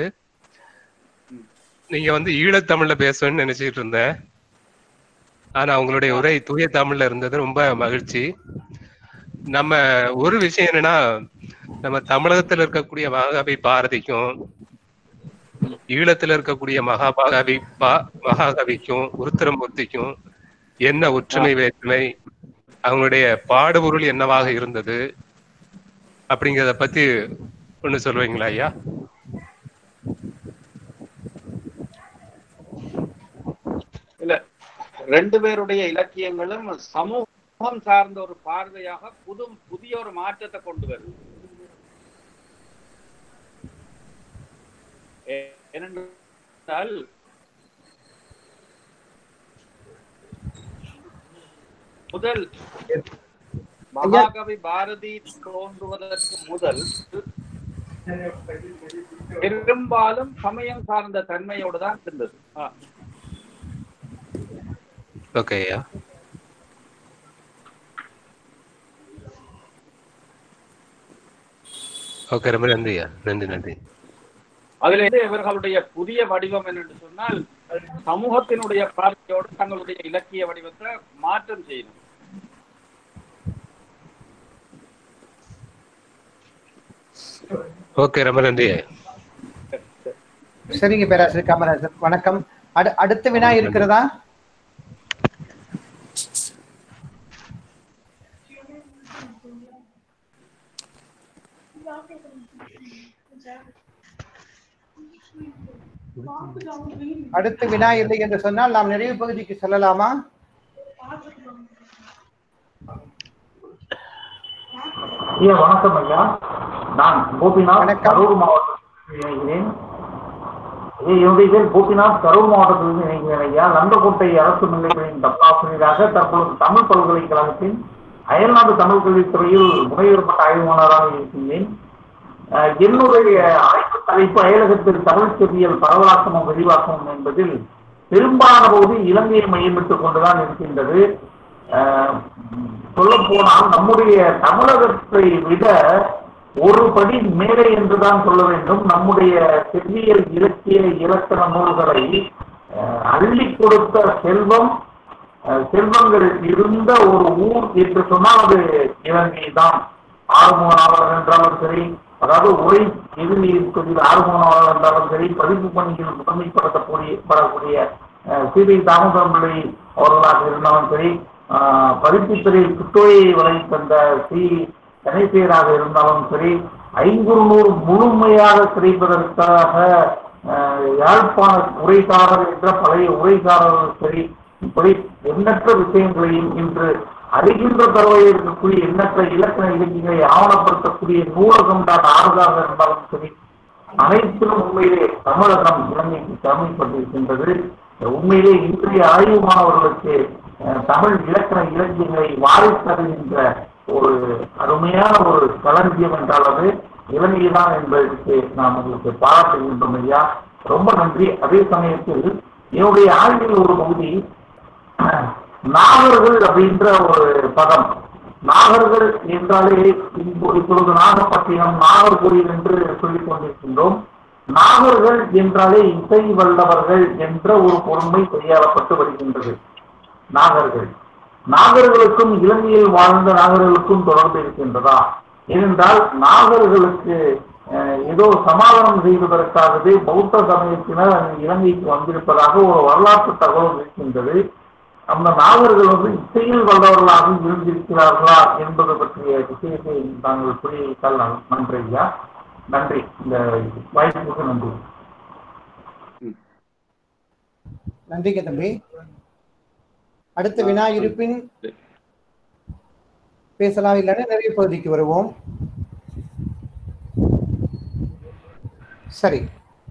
[SPEAKER 11] நீங்க வந்து ஈழத்தமிழ்ல பேசணும்னு நினைச்சிட்டு இருந்தேன் ஆனா உங்களுடைய உரை தூய தமிழ்ல இருந்தது ரொம்ப மகிழ்ச்சி நம்ம ஒரு விஷயம் என்னன்னா நம்ம தமிழகத்துல இருக்கக்கூடிய மகாகவி பாரதிக்கும் ஈழத்துல இருக்கக்கூடிய மகாபாகவி பா மகாகவிக்கும் உருத்திரமூர்த்திக்கும் என்ன ஒற்றுமை வேற்றுமை அவங்களுடைய பாடுபொருள் என்னவாக இருந்தது அப்படிங்கிறத பத்தி ஒண்ணு சொல்லுவீங்களா ஐயா
[SPEAKER 2] இல்ல ரெண்டு பேருடைய இலக்கியங்களும் சமூகம் சார்ந்த ஒரு பார்வையாக புது புதிய ஒரு மாற்றத்தை கொண்டு வருது ஏ- ஏனென்றால் முதல் மகாகவி பாரதி தோன்றுவதற்கு முதல் பெரும்பாலும் சமயம் சார்ந்த தன்மையோடு தான் இருந்தது ஆ.
[SPEAKER 11] ஓகே ஐயா ஓகே ரொம்ப நன்றி ஐயா நன்றி நன்றி
[SPEAKER 2] அதுல இருந்து இவர்களுடைய புதிய வடிவம் என்னென்று சொன்னால் சமூகத்தினுடைய பார்வையோடு தங்களுடைய இலக்கிய வடிவத்தை மாற்றம் செய்யணும்
[SPEAKER 11] ஓகே ரொம்ப நன்றி ஐயா
[SPEAKER 1] சரிங்க பேராசிரியர் காமராஜர் வணக்கம் அடு அடுத்த வினா இருக்கிறதா அடுத்த வினா இல்லை என்று சொன்னால் நாம் நிறைவு பகுதிக்கு செல்லலாமா
[SPEAKER 12] ஐயா வணக்கம் ஐயா நான் கோபிநாத் கரூர் மாவட்டத்தில் இணைகிறேன் ஐயா, என்னுடைய பேர் கோபிநாத் கரூர் மாவட்டத்திலிருந்து இணைகிறேன் ஐயா லந்தக்கோட்டை அரசு நிலையங்களின் தப்பாசிரியராக தற்பொழுது தமிழ் பல்கலைக்கழகத்தின் அயல்நாடு தமிழ் கல்வித்துறையில் முனைவர் பட்ட ஆய்வாளராக இருக்கின்றேன் அஹ், என்னுடைய ஆய்வு தலைப்பு அயலகத்தில் தமிழ் செவியல் பரவலாக்கமும் விரிவாக்கமும் என்பதில் பெரும்பாலான பகுதி இலங்கையை மையமிட்டுக் கொண்டுதான் இருக்கின்றது சொல்ல போனால் நம்முடைய தமிழகத்தை விட ஒரு படி மேலே என்றுதான் சொல்ல வேண்டும் நம்முடைய செவ்வியல் இலக்கிய இலக்கண நூல்களை அஹ், அள்ளி கொடுத்த செல்வம் அஹ், செல்வங்கள் இருந்த ஒரு ஊர் என்று சொன்னால் அது இலங்கை தான் ஆறுமுக நாவலர் என்றாலும் சரி அதாவது உரை எதிரில் தொழில் ஆறுமுக நாவலர் என்றாலும் சரி பதிப்பு பணியில் முதன்மைப்படுத்தக்கூடிய படக்கூடிய அஹ், சீதை தாமோதரம் பிள்ளை அவர்களாக இருந்தாலும் சரி ஆஹ், பதிப்புத்துறையில் புத்தொழியை வழங்கி தந்த சி கணேசியராக இருந்தாலும் சரி ஐங்குறுநூறு முழுமையாக கிடைப்பதற்காக ஆஹ், யாழ்ப்பாண உரைசாரர் என்ற பழைய உரைசாரர்கள் சரி இப்படி எண்ணற்ற விஷயங்களையும் இன்று அறிகின்ற தரவையில் இருக்கக்கூடிய எண்ணற்ற இலக்கண இலக்கியங்களை ஆவணப்படுத்தக்கூடிய நூலகம் தான் ஆறுதாக இருந்தாலும் சரி அனைத்திலும் உண்மையிலே தமிழகம் இலங்கைக்கு கடமைப்பட்டிருக்கின்றது உண்மையிலே இன்றைய ஆய்வு மாணவர்களுக்கு அஹ், தமிழ் இலக்கண இலக்கியங்களை வாரி தருகின்ற ஒரு அருமையான ஒரு களஞ்சியம் என்றால் அது இலங்கைதான் என்பதற்கு நாம் உங்களுக்கு பாராட்டுகின்றோம் ஐயா ரொம்ப நன்றி அதே சமயத்தில் என்னுடைய ஆய்வில் ஒரு பகுதி நாகர்கள் அப்படின்ற ஒரு பதம் நாகர்கள் என்றாலே இப்போ- இப்பொழுது நாகப்பட்டினம் நாகர்கோயில் என்று சொல்லிக் கொண்டிருக்கின்றோம் நாகர்கள் என்றாலே இசை வல்லவர்கள் என்ற ஒரு பொருண்மை கையாளப்பட்டு வருகின்றது நாகர்கள் நாகர்களுக்கும் இலங்கையில் வாழ்ந்த நாகர்களுக்கும் தொடர்பு இருக்கின்றதா ஏனென்றால் நாகர்களுக்கு அஹ், ஏதோ சமாதானம் செய்வதற்காகவே பௌத்த சமயத்தினர் அங்கு இலங்கைக்கு வந்திருப்பதாக ஒரு வரலாற்று தகவல் இருக்கின்றது அந்த நாவர்கள் வந்து இசையில் வல்லவர்களாக இருந்திருக்கிறார்களா என்பது பற்றிய விஷயத்தை தாங்கள் புரிவித்தால் நன்- நன்றி ஐயா நன்றி இந்த வாய்ப்புக்கு நன்றி
[SPEAKER 1] நன்றிங்க தம்பி அடுத்த வினா இருப்பின் பேசலாம் இல்லைன்னா நிறைய பகுதிக்கு வருவோம் சரி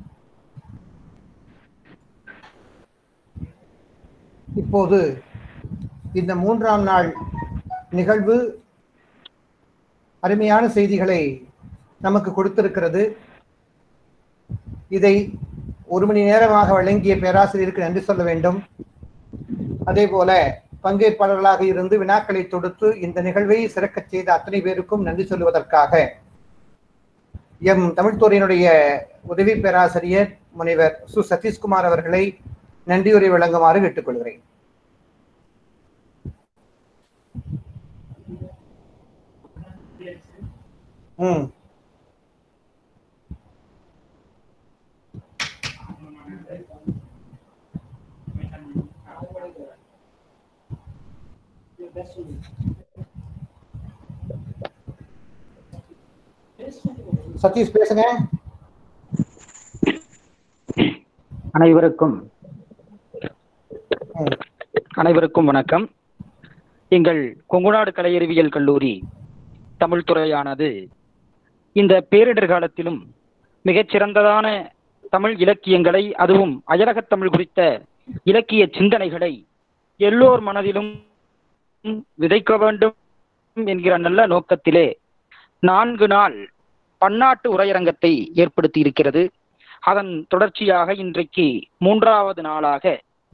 [SPEAKER 1] இப்போது இந்த மூன்றாம் நாள் நிகழ்வு அருமையான செய்திகளை நமக்கு கொடுத்திருக்கிறது இதை ஒரு மணி நேரமாக வழங்கிய பேராசிரியருக்கு நன்றி சொல்ல வேண்டும் அதே போல பங்கேற்பாளர்களாக இருந்து வினாக்களை தொடுத்து இந்த நிகழ்வை சிறக்கச் செய்த அத்தனை பேருக்கும் நன்றி சொல்லுவதற்காக எம் தமிழ்துறையினுடைய உதவி பேராசிரியர் முனைவர் சு சதீஷ்குமார் அவர்களை நன்றியுரை வழங்குமாறு கேட்டுக்கொள்கிறேன் ம் சதீஷ் பேசுங்க
[SPEAKER 4] அனைவருக்கும் அனைவருக்கும் வணக்கம் எங்கள் கொங்குநாடு கலையறிவியல் கல்லூரி தமிழ் துறையானது இந்த பேரிடர் காலத்திலும் மிகச்சிறந்ததான தமிழ் இலக்கியங்களை அதுவும் அயலகத் தமிழ் குறித்த இலக்கிய சிந்தனைகளை எல்லோர் மனதிலும் விதைக்க வேண்டும் என்கிற நல்ல நோக்கத்திலே நான்கு நாள் பன்னாட்டு உரையரங்கத்தை ஏற்படுத்தி இருக்கிறது அதன் தொடர்ச்சியாக இன்றைக்கு மூன்றாவது நாளாக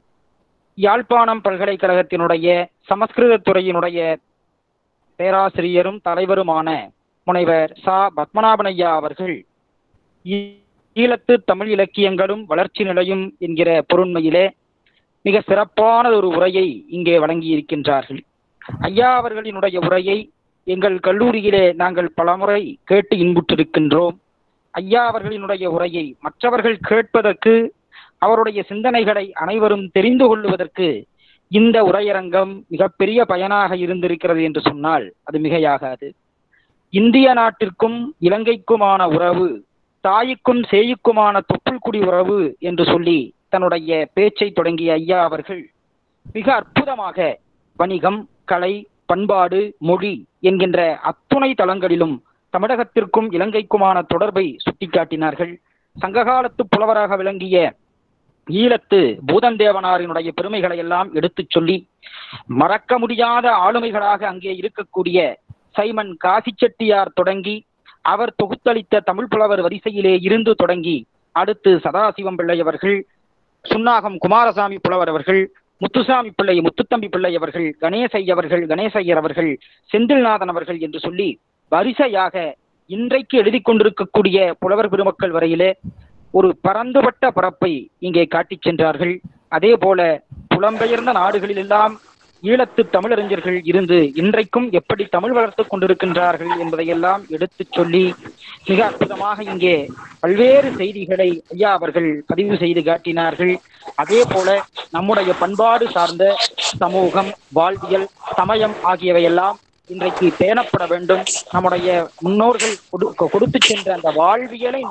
[SPEAKER 4] யாழ்ப்பாணம் பல்கலைக்கழகத்தினுடைய சமஸ்கிருத துறையினுடைய பேராசிரியரும் தலைவருமான முனைவர் சா பத்மநாபனையா அவர்கள் ஈ- ஈழத்து தமிழ் இலக்கியங்களும் வளர்ச்சி நிலையும் என்கிற பொருண்மையிலே மிக சிறப்பான ஒரு உரையை இங்கே வழங்கியிருக்கின்றார்கள் ஐயா அவர்களினுடைய உரையை எங்கள் கல்லூரியிலே நாங்கள் பலமுறை கேட்டு இன்புற்றிருக்கின்றோம் ஐயா அவர்களினுடைய உரையை மற்றவர்கள் கேட்பதற்கு அவருடைய சிந்தனைகளை அனைவரும் தெரிந்து கொள்வதற்கு இந்த உரையரங்கம் மிகப்பெரிய பயனாக இருந்திருக்கிறது என்று சொன்னால் அது மிகையாகாது இந்திய நாட்டிற்கும் இலங்கைக்குமான உறவு தாய்க்கும் சேயுக்குமான தொப்புள்குடி உறவு என்று சொல்லி தன்னுடைய பேச்சை தொடங்கிய ஐயா அவர்கள் மிக அற்புதமாக வணிகம் கலை பண்பாடு மொழி என்கின்ற அத்துணை தளங்களிலும் தமிழகத்திற்கும் இலங்கைக்குமான தொடர்பை சுட்டிக்காட்டினார்கள் சங்ககாலத்து புலவராக விளங்கிய ஈழத்து பூதந்தேவனாரினுடைய பெருமைகளை எல்லாம் எடுத்துச் சொல்லி மறக்க முடியாத ஆளுமைகளாக அங்கே இருக்கக்கூடிய சைமன் காசி செட்டியார் தொடங்கி அவர் தொகுத்தளித்த தமிழ் புலவர் வரிசையிலே இருந்து தொடங்கி அடுத்து சதாசிவம் பிள்ளை அவர்கள் சுன்னாகம் குமாரசாமி புலவர் அவர்கள் முத்துசாமி பிள்ளை முத்துத்தம்பி பிள்ளை அவர்கள் கணேசை அவர்கள் கணேசையர் அவர்கள் செந்தில்நாதன் அவர்கள் என்று சொல்லி வரிசையாக இன்றைக்கு எழுதி கொண்டிருக்கக்கூடிய புலவர் பெருமக்கள் வரையிலே ஒரு பரந்துபட்ட பரப்பை இங்கே காட்டிச் சென்றார்கள் அதே போல புலம்பெயர்ந்த நாடுகளில் எல்லாம் ஈழத்து தமிழறிஞர்கள் இருந்து இன்றைக்கும் எப்படி தமிழ் வளர்த்துக் கொண்டிருக்கின்றார்கள் என்பதையெல்லாம் எடுத்துச் சொல்லி மிக அற்புதமாக இங்கே பல்வேறு செய்திகளை ஐயா அவர்கள் பதிவு செய்து காட்டினார்கள் அதே போல நம்முடைய பண்பாடு சார்ந்த சமூகம் வாழ்வியல் சமயம் ஆகியவையெல்லாம் இன்றைக்கு பேணப்பட வேண்டும் நம்முடைய முன்னோர்கள் கொடு- கொடுத்து சென்ற அந்த வாழ்வியலை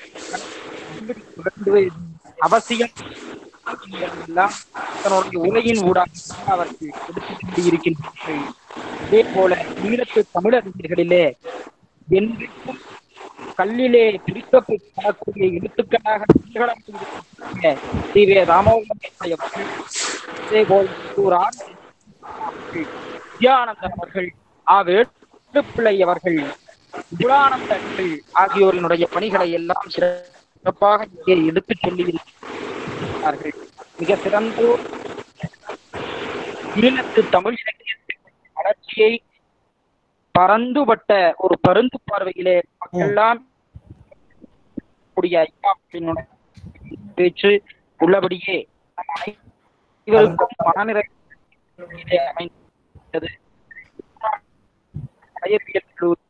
[SPEAKER 4] வேண்டுவது அவசியம் எல்லாம் தன்னுடைய உரையின் ஊடாக அவர்கள் எடுத்து சென்று இருக்கின்றார்கள் அதே போல ஈழத்து தமிழறிஞர்களிலே என்றைக்கும் கல்லிலே பிரிக்கப்படக்கூடிய எழுத்துக்களாக திகழம் இருக்கக்கூடிய சி வே ராமோகன் அவர்கள் அதே போல் ஒரு வித்யானந்தன் அவர்கள் ஆ வேட்டுப்பிள்ளை அவர்கள் குலானந்தர்கள் ஆகியோரினுடைய பணிகளை எல்லாம் சிறப்பாக இங்கே எடுத்துச் சொல்லி இருக்கிறார்கள் மிக சிறந்தோர் ஈழத்து தமிழ் இலக்கியத்தின் வளர்ச்சியை பரந்துபட்ட ஒரு பருந்து பார்வையிலே மக்களெல்லாம் கூடிய ஐயாவினுடைய பேச்சு உள்ளபடியே நம் அனைவருக்கும் மனநிறைவிலே அமைந்தது கலையறிவியல் கல்லூரி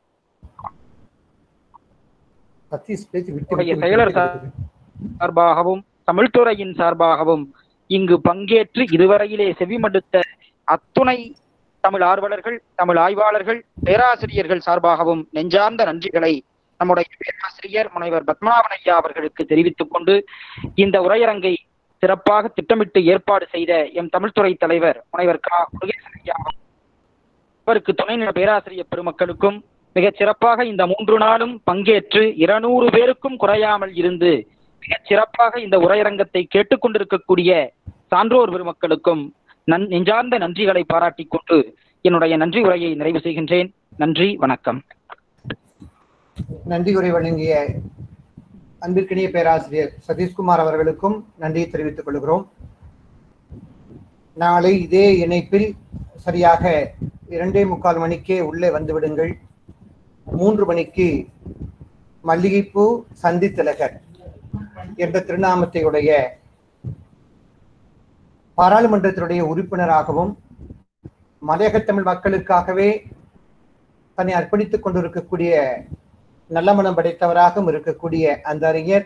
[SPEAKER 1] சதீஷ் பேச்சு விட்டு
[SPEAKER 4] உடைய
[SPEAKER 1] விட்டு
[SPEAKER 4] செயலர்
[SPEAKER 1] விட்டு
[SPEAKER 4] சார்பாகவும் தமிழ்துறையின் சார்பாகவும்
[SPEAKER 13] இங்கு பங்கேற்று இதுவரையிலே செவிமடுத்த அத்துணை தமிழ் ஆர்வலர்கள் தமிழ் ஆய்வாளர்கள் பேராசிரியர்கள் சார்பாகவும் நெஞ்சார்ந்த நன்றிகளை நம்முடைய பேராசிரியர் முனைவர் பத்மநாபன் ஐயா அவர்களுக்கு தெரிவித்துக் கொண்டு இந்த உரையரங்கை சிறப்பாக திட்டமிட்டு ஏற்பாடு செய்த எம் தமிழ்துறை தலைவர் முனைவர் கா முருகேசன் ஐயா அவருக்கு துணை நின்ற பேராசிரியர் பெருமக்களுக்கும் மிகச் சிறப்பாக இந்த மூன்று நாளும் பங்கேற்று இருநூறு பேருக்கும் குறையாமல் இருந்து மிகச் சிறப்பாக இந்த உரையரங்கத்தை கேட்டுக்கொண்டிருக்கக்கூடிய சான்றோர் பெருமக்களுக்கும் நன் நெஞ்சார்ந்த நன்றிகளை பாராட்டிக் கொண்டு என்னுடைய நன்றி உரையை நிறைவு செய்கின்றேன் நன்றி வணக்கம்
[SPEAKER 1] நன்றி உரை வழங்கிய அன்பிற்கினிய பேராசிரியர் சதீஷ்குமார் அவர்களுக்கும் நன்றியை தெரிவித்துக் கொள்கிறோம் நாளை இதே இணைப்பில் சரியாக இரண்டே முக்கால் மணிக்கே உள்ளே வந்து விடுங்கள் மூன்று மணிக்கு மல்லிகைப்பூ சந்தி திலகர் என்ற திருநாமத்தை உடைய பாராளுமன்றத்தினுடைய உறுப்பினராகவும் மலையக தமிழ் மக்களுக்காகவே தன்னை அர்ப்பணித்துக் கொண்டிருக்கக்கூடிய நல்ல மனம் படைத்தவராகவும் இருக்கக்கூடிய அந்த அறிஞர்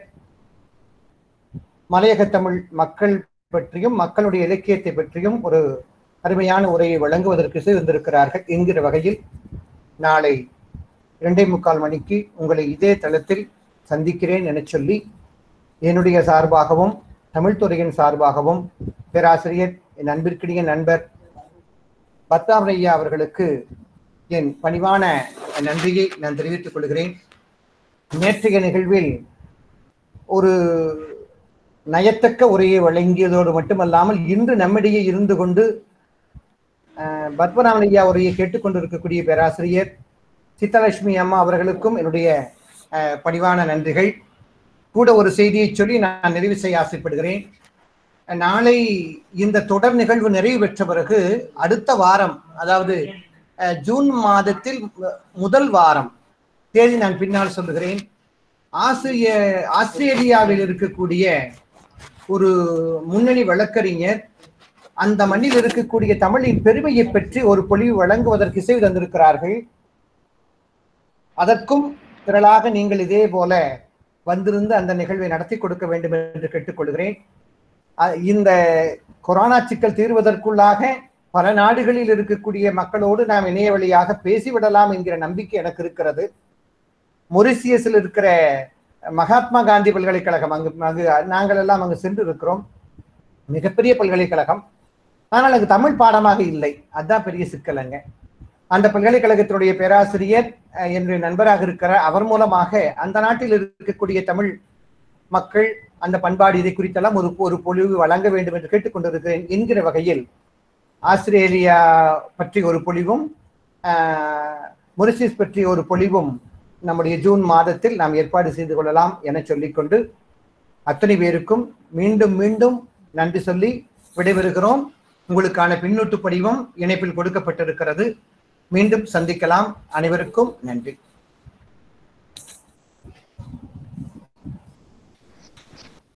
[SPEAKER 1] மலையக தமிழ் மக்கள் பற்றியும் மக்களுடைய இலக்கியத்தை பற்றியும் ஒரு அருமையான உரையை வழங்குவதற்கு சேர்ந்திருக்கிறார்கள் என்கிற வகையில் நாளை இரண்டே முக்கால் மணிக்கு உங்களை இதே தளத்தில் சந்திக்கிறேன் என சொல்லி என்னுடைய சார்பாகவும் தமிழ்துறையின் சார்பாகவும் பேராசிரியர் என் அன்பிற்கினிய நண்பர் பத்தாமரையா அவர்களுக்கு என் பணிவான நன்றியை நான் தெரிவித்துக் கொள்கிறேன் நேற்றைய நிகழ்வில் ஒரு நயத்தக்க உரையை வழங்கியதோடு மட்டுமல்லாமல் இன்று நம்மிடையே இருந்து கொண்டு பத்மநாபன் ஐயா உரையை கேட்டுக்கொண்டிருக்கக்கூடிய பேராசிரியர் சித்தலட்சுமி அம்மா அவர்களுக்கும் என்னுடைய பணிவான நன்றிகள் கூட ஒரு செய்தியை சொல்லி நான் நிறைவு செய்ய ஆசைப்படுகிறேன் நாளை இந்த தொடர் நிகழ்வு நிறைவு பெற்ற பிறகு அடுத்த வாரம் அதாவது ஜூன் மாதத்தில் முதல் வாரம் தேதி நான் பின்னால் சொல்லுகிறேன் ஆசிரிய ஆஸ்திரேலியாவில் இருக்கக்கூடிய ஒரு முன்னணி வழக்கறிஞர் அந்த மண்ணில் இருக்கக்கூடிய தமிழின் பெருமையை பற்றி ஒரு பொழிவு வழங்குவதற்கு இசை தந்திருக்கிறார்கள் அதற்கும் திரளாக நீங்கள் இதே போல வந்திருந்து அந்த நிகழ்வை நடத்தி கொடுக்க வேண்டும் என்று கேட்டுக்கொள்கிறேன் இந்த கொரோனா சிக்கல் தீர்வதற்குள்ளாக பல நாடுகளில் இருக்கக்கூடிய மக்களோடு நாம் இணைய வழியாக பேசிவிடலாம் என்கிற நம்பிக்கை எனக்கு இருக்கிறது மொரிசியஸில் இருக்கிற மகாத்மா காந்தி பல்கலைக்கழகம் அங்கு அங்கு நாங்கள் எல்லாம் அங்கு சென்று இருக்கிறோம் மிகப்பெரிய பல்கலைக்கழகம் ஆனால் அங்கு தமிழ் பாடமாக இல்லை அதுதான் பெரிய சிக்கல் அந்த பல்கலைக்கழகத்தினுடைய பேராசிரியர் என்று நண்பராக இருக்கிற அவர் மூலமாக அந்த நாட்டில் இருக்கக்கூடிய தமிழ் மக்கள் அந்த பண்பாடு இதை குறித்தெல்லாம் ஒரு ஒரு பொழிவு வழங்க வேண்டும் என்று கேட்டுக்கொண்டிருக்கிறேன் என்கிற வகையில் ஆஸ்திரேலியா பற்றி ஒரு பொழிவும் மொரிசியஸ் பற்றி ஒரு பொழிவும் நம்முடைய ஜூன் மாதத்தில் நாம் ஏற்பாடு செய்து கொள்ளலாம் என சொல்லிக்கொண்டு அத்தனை பேருக்கும் மீண்டும் மீண்டும் நன்றி சொல்லி விடைபெறுகிறோம் உங்களுக்கான பின்னூட்டு படிவம் இணைப்பில் கொடுக்கப்பட்டிருக்கிறது மீண்டும் சந்திக்கலாம் அனைவருக்கும் நன்றி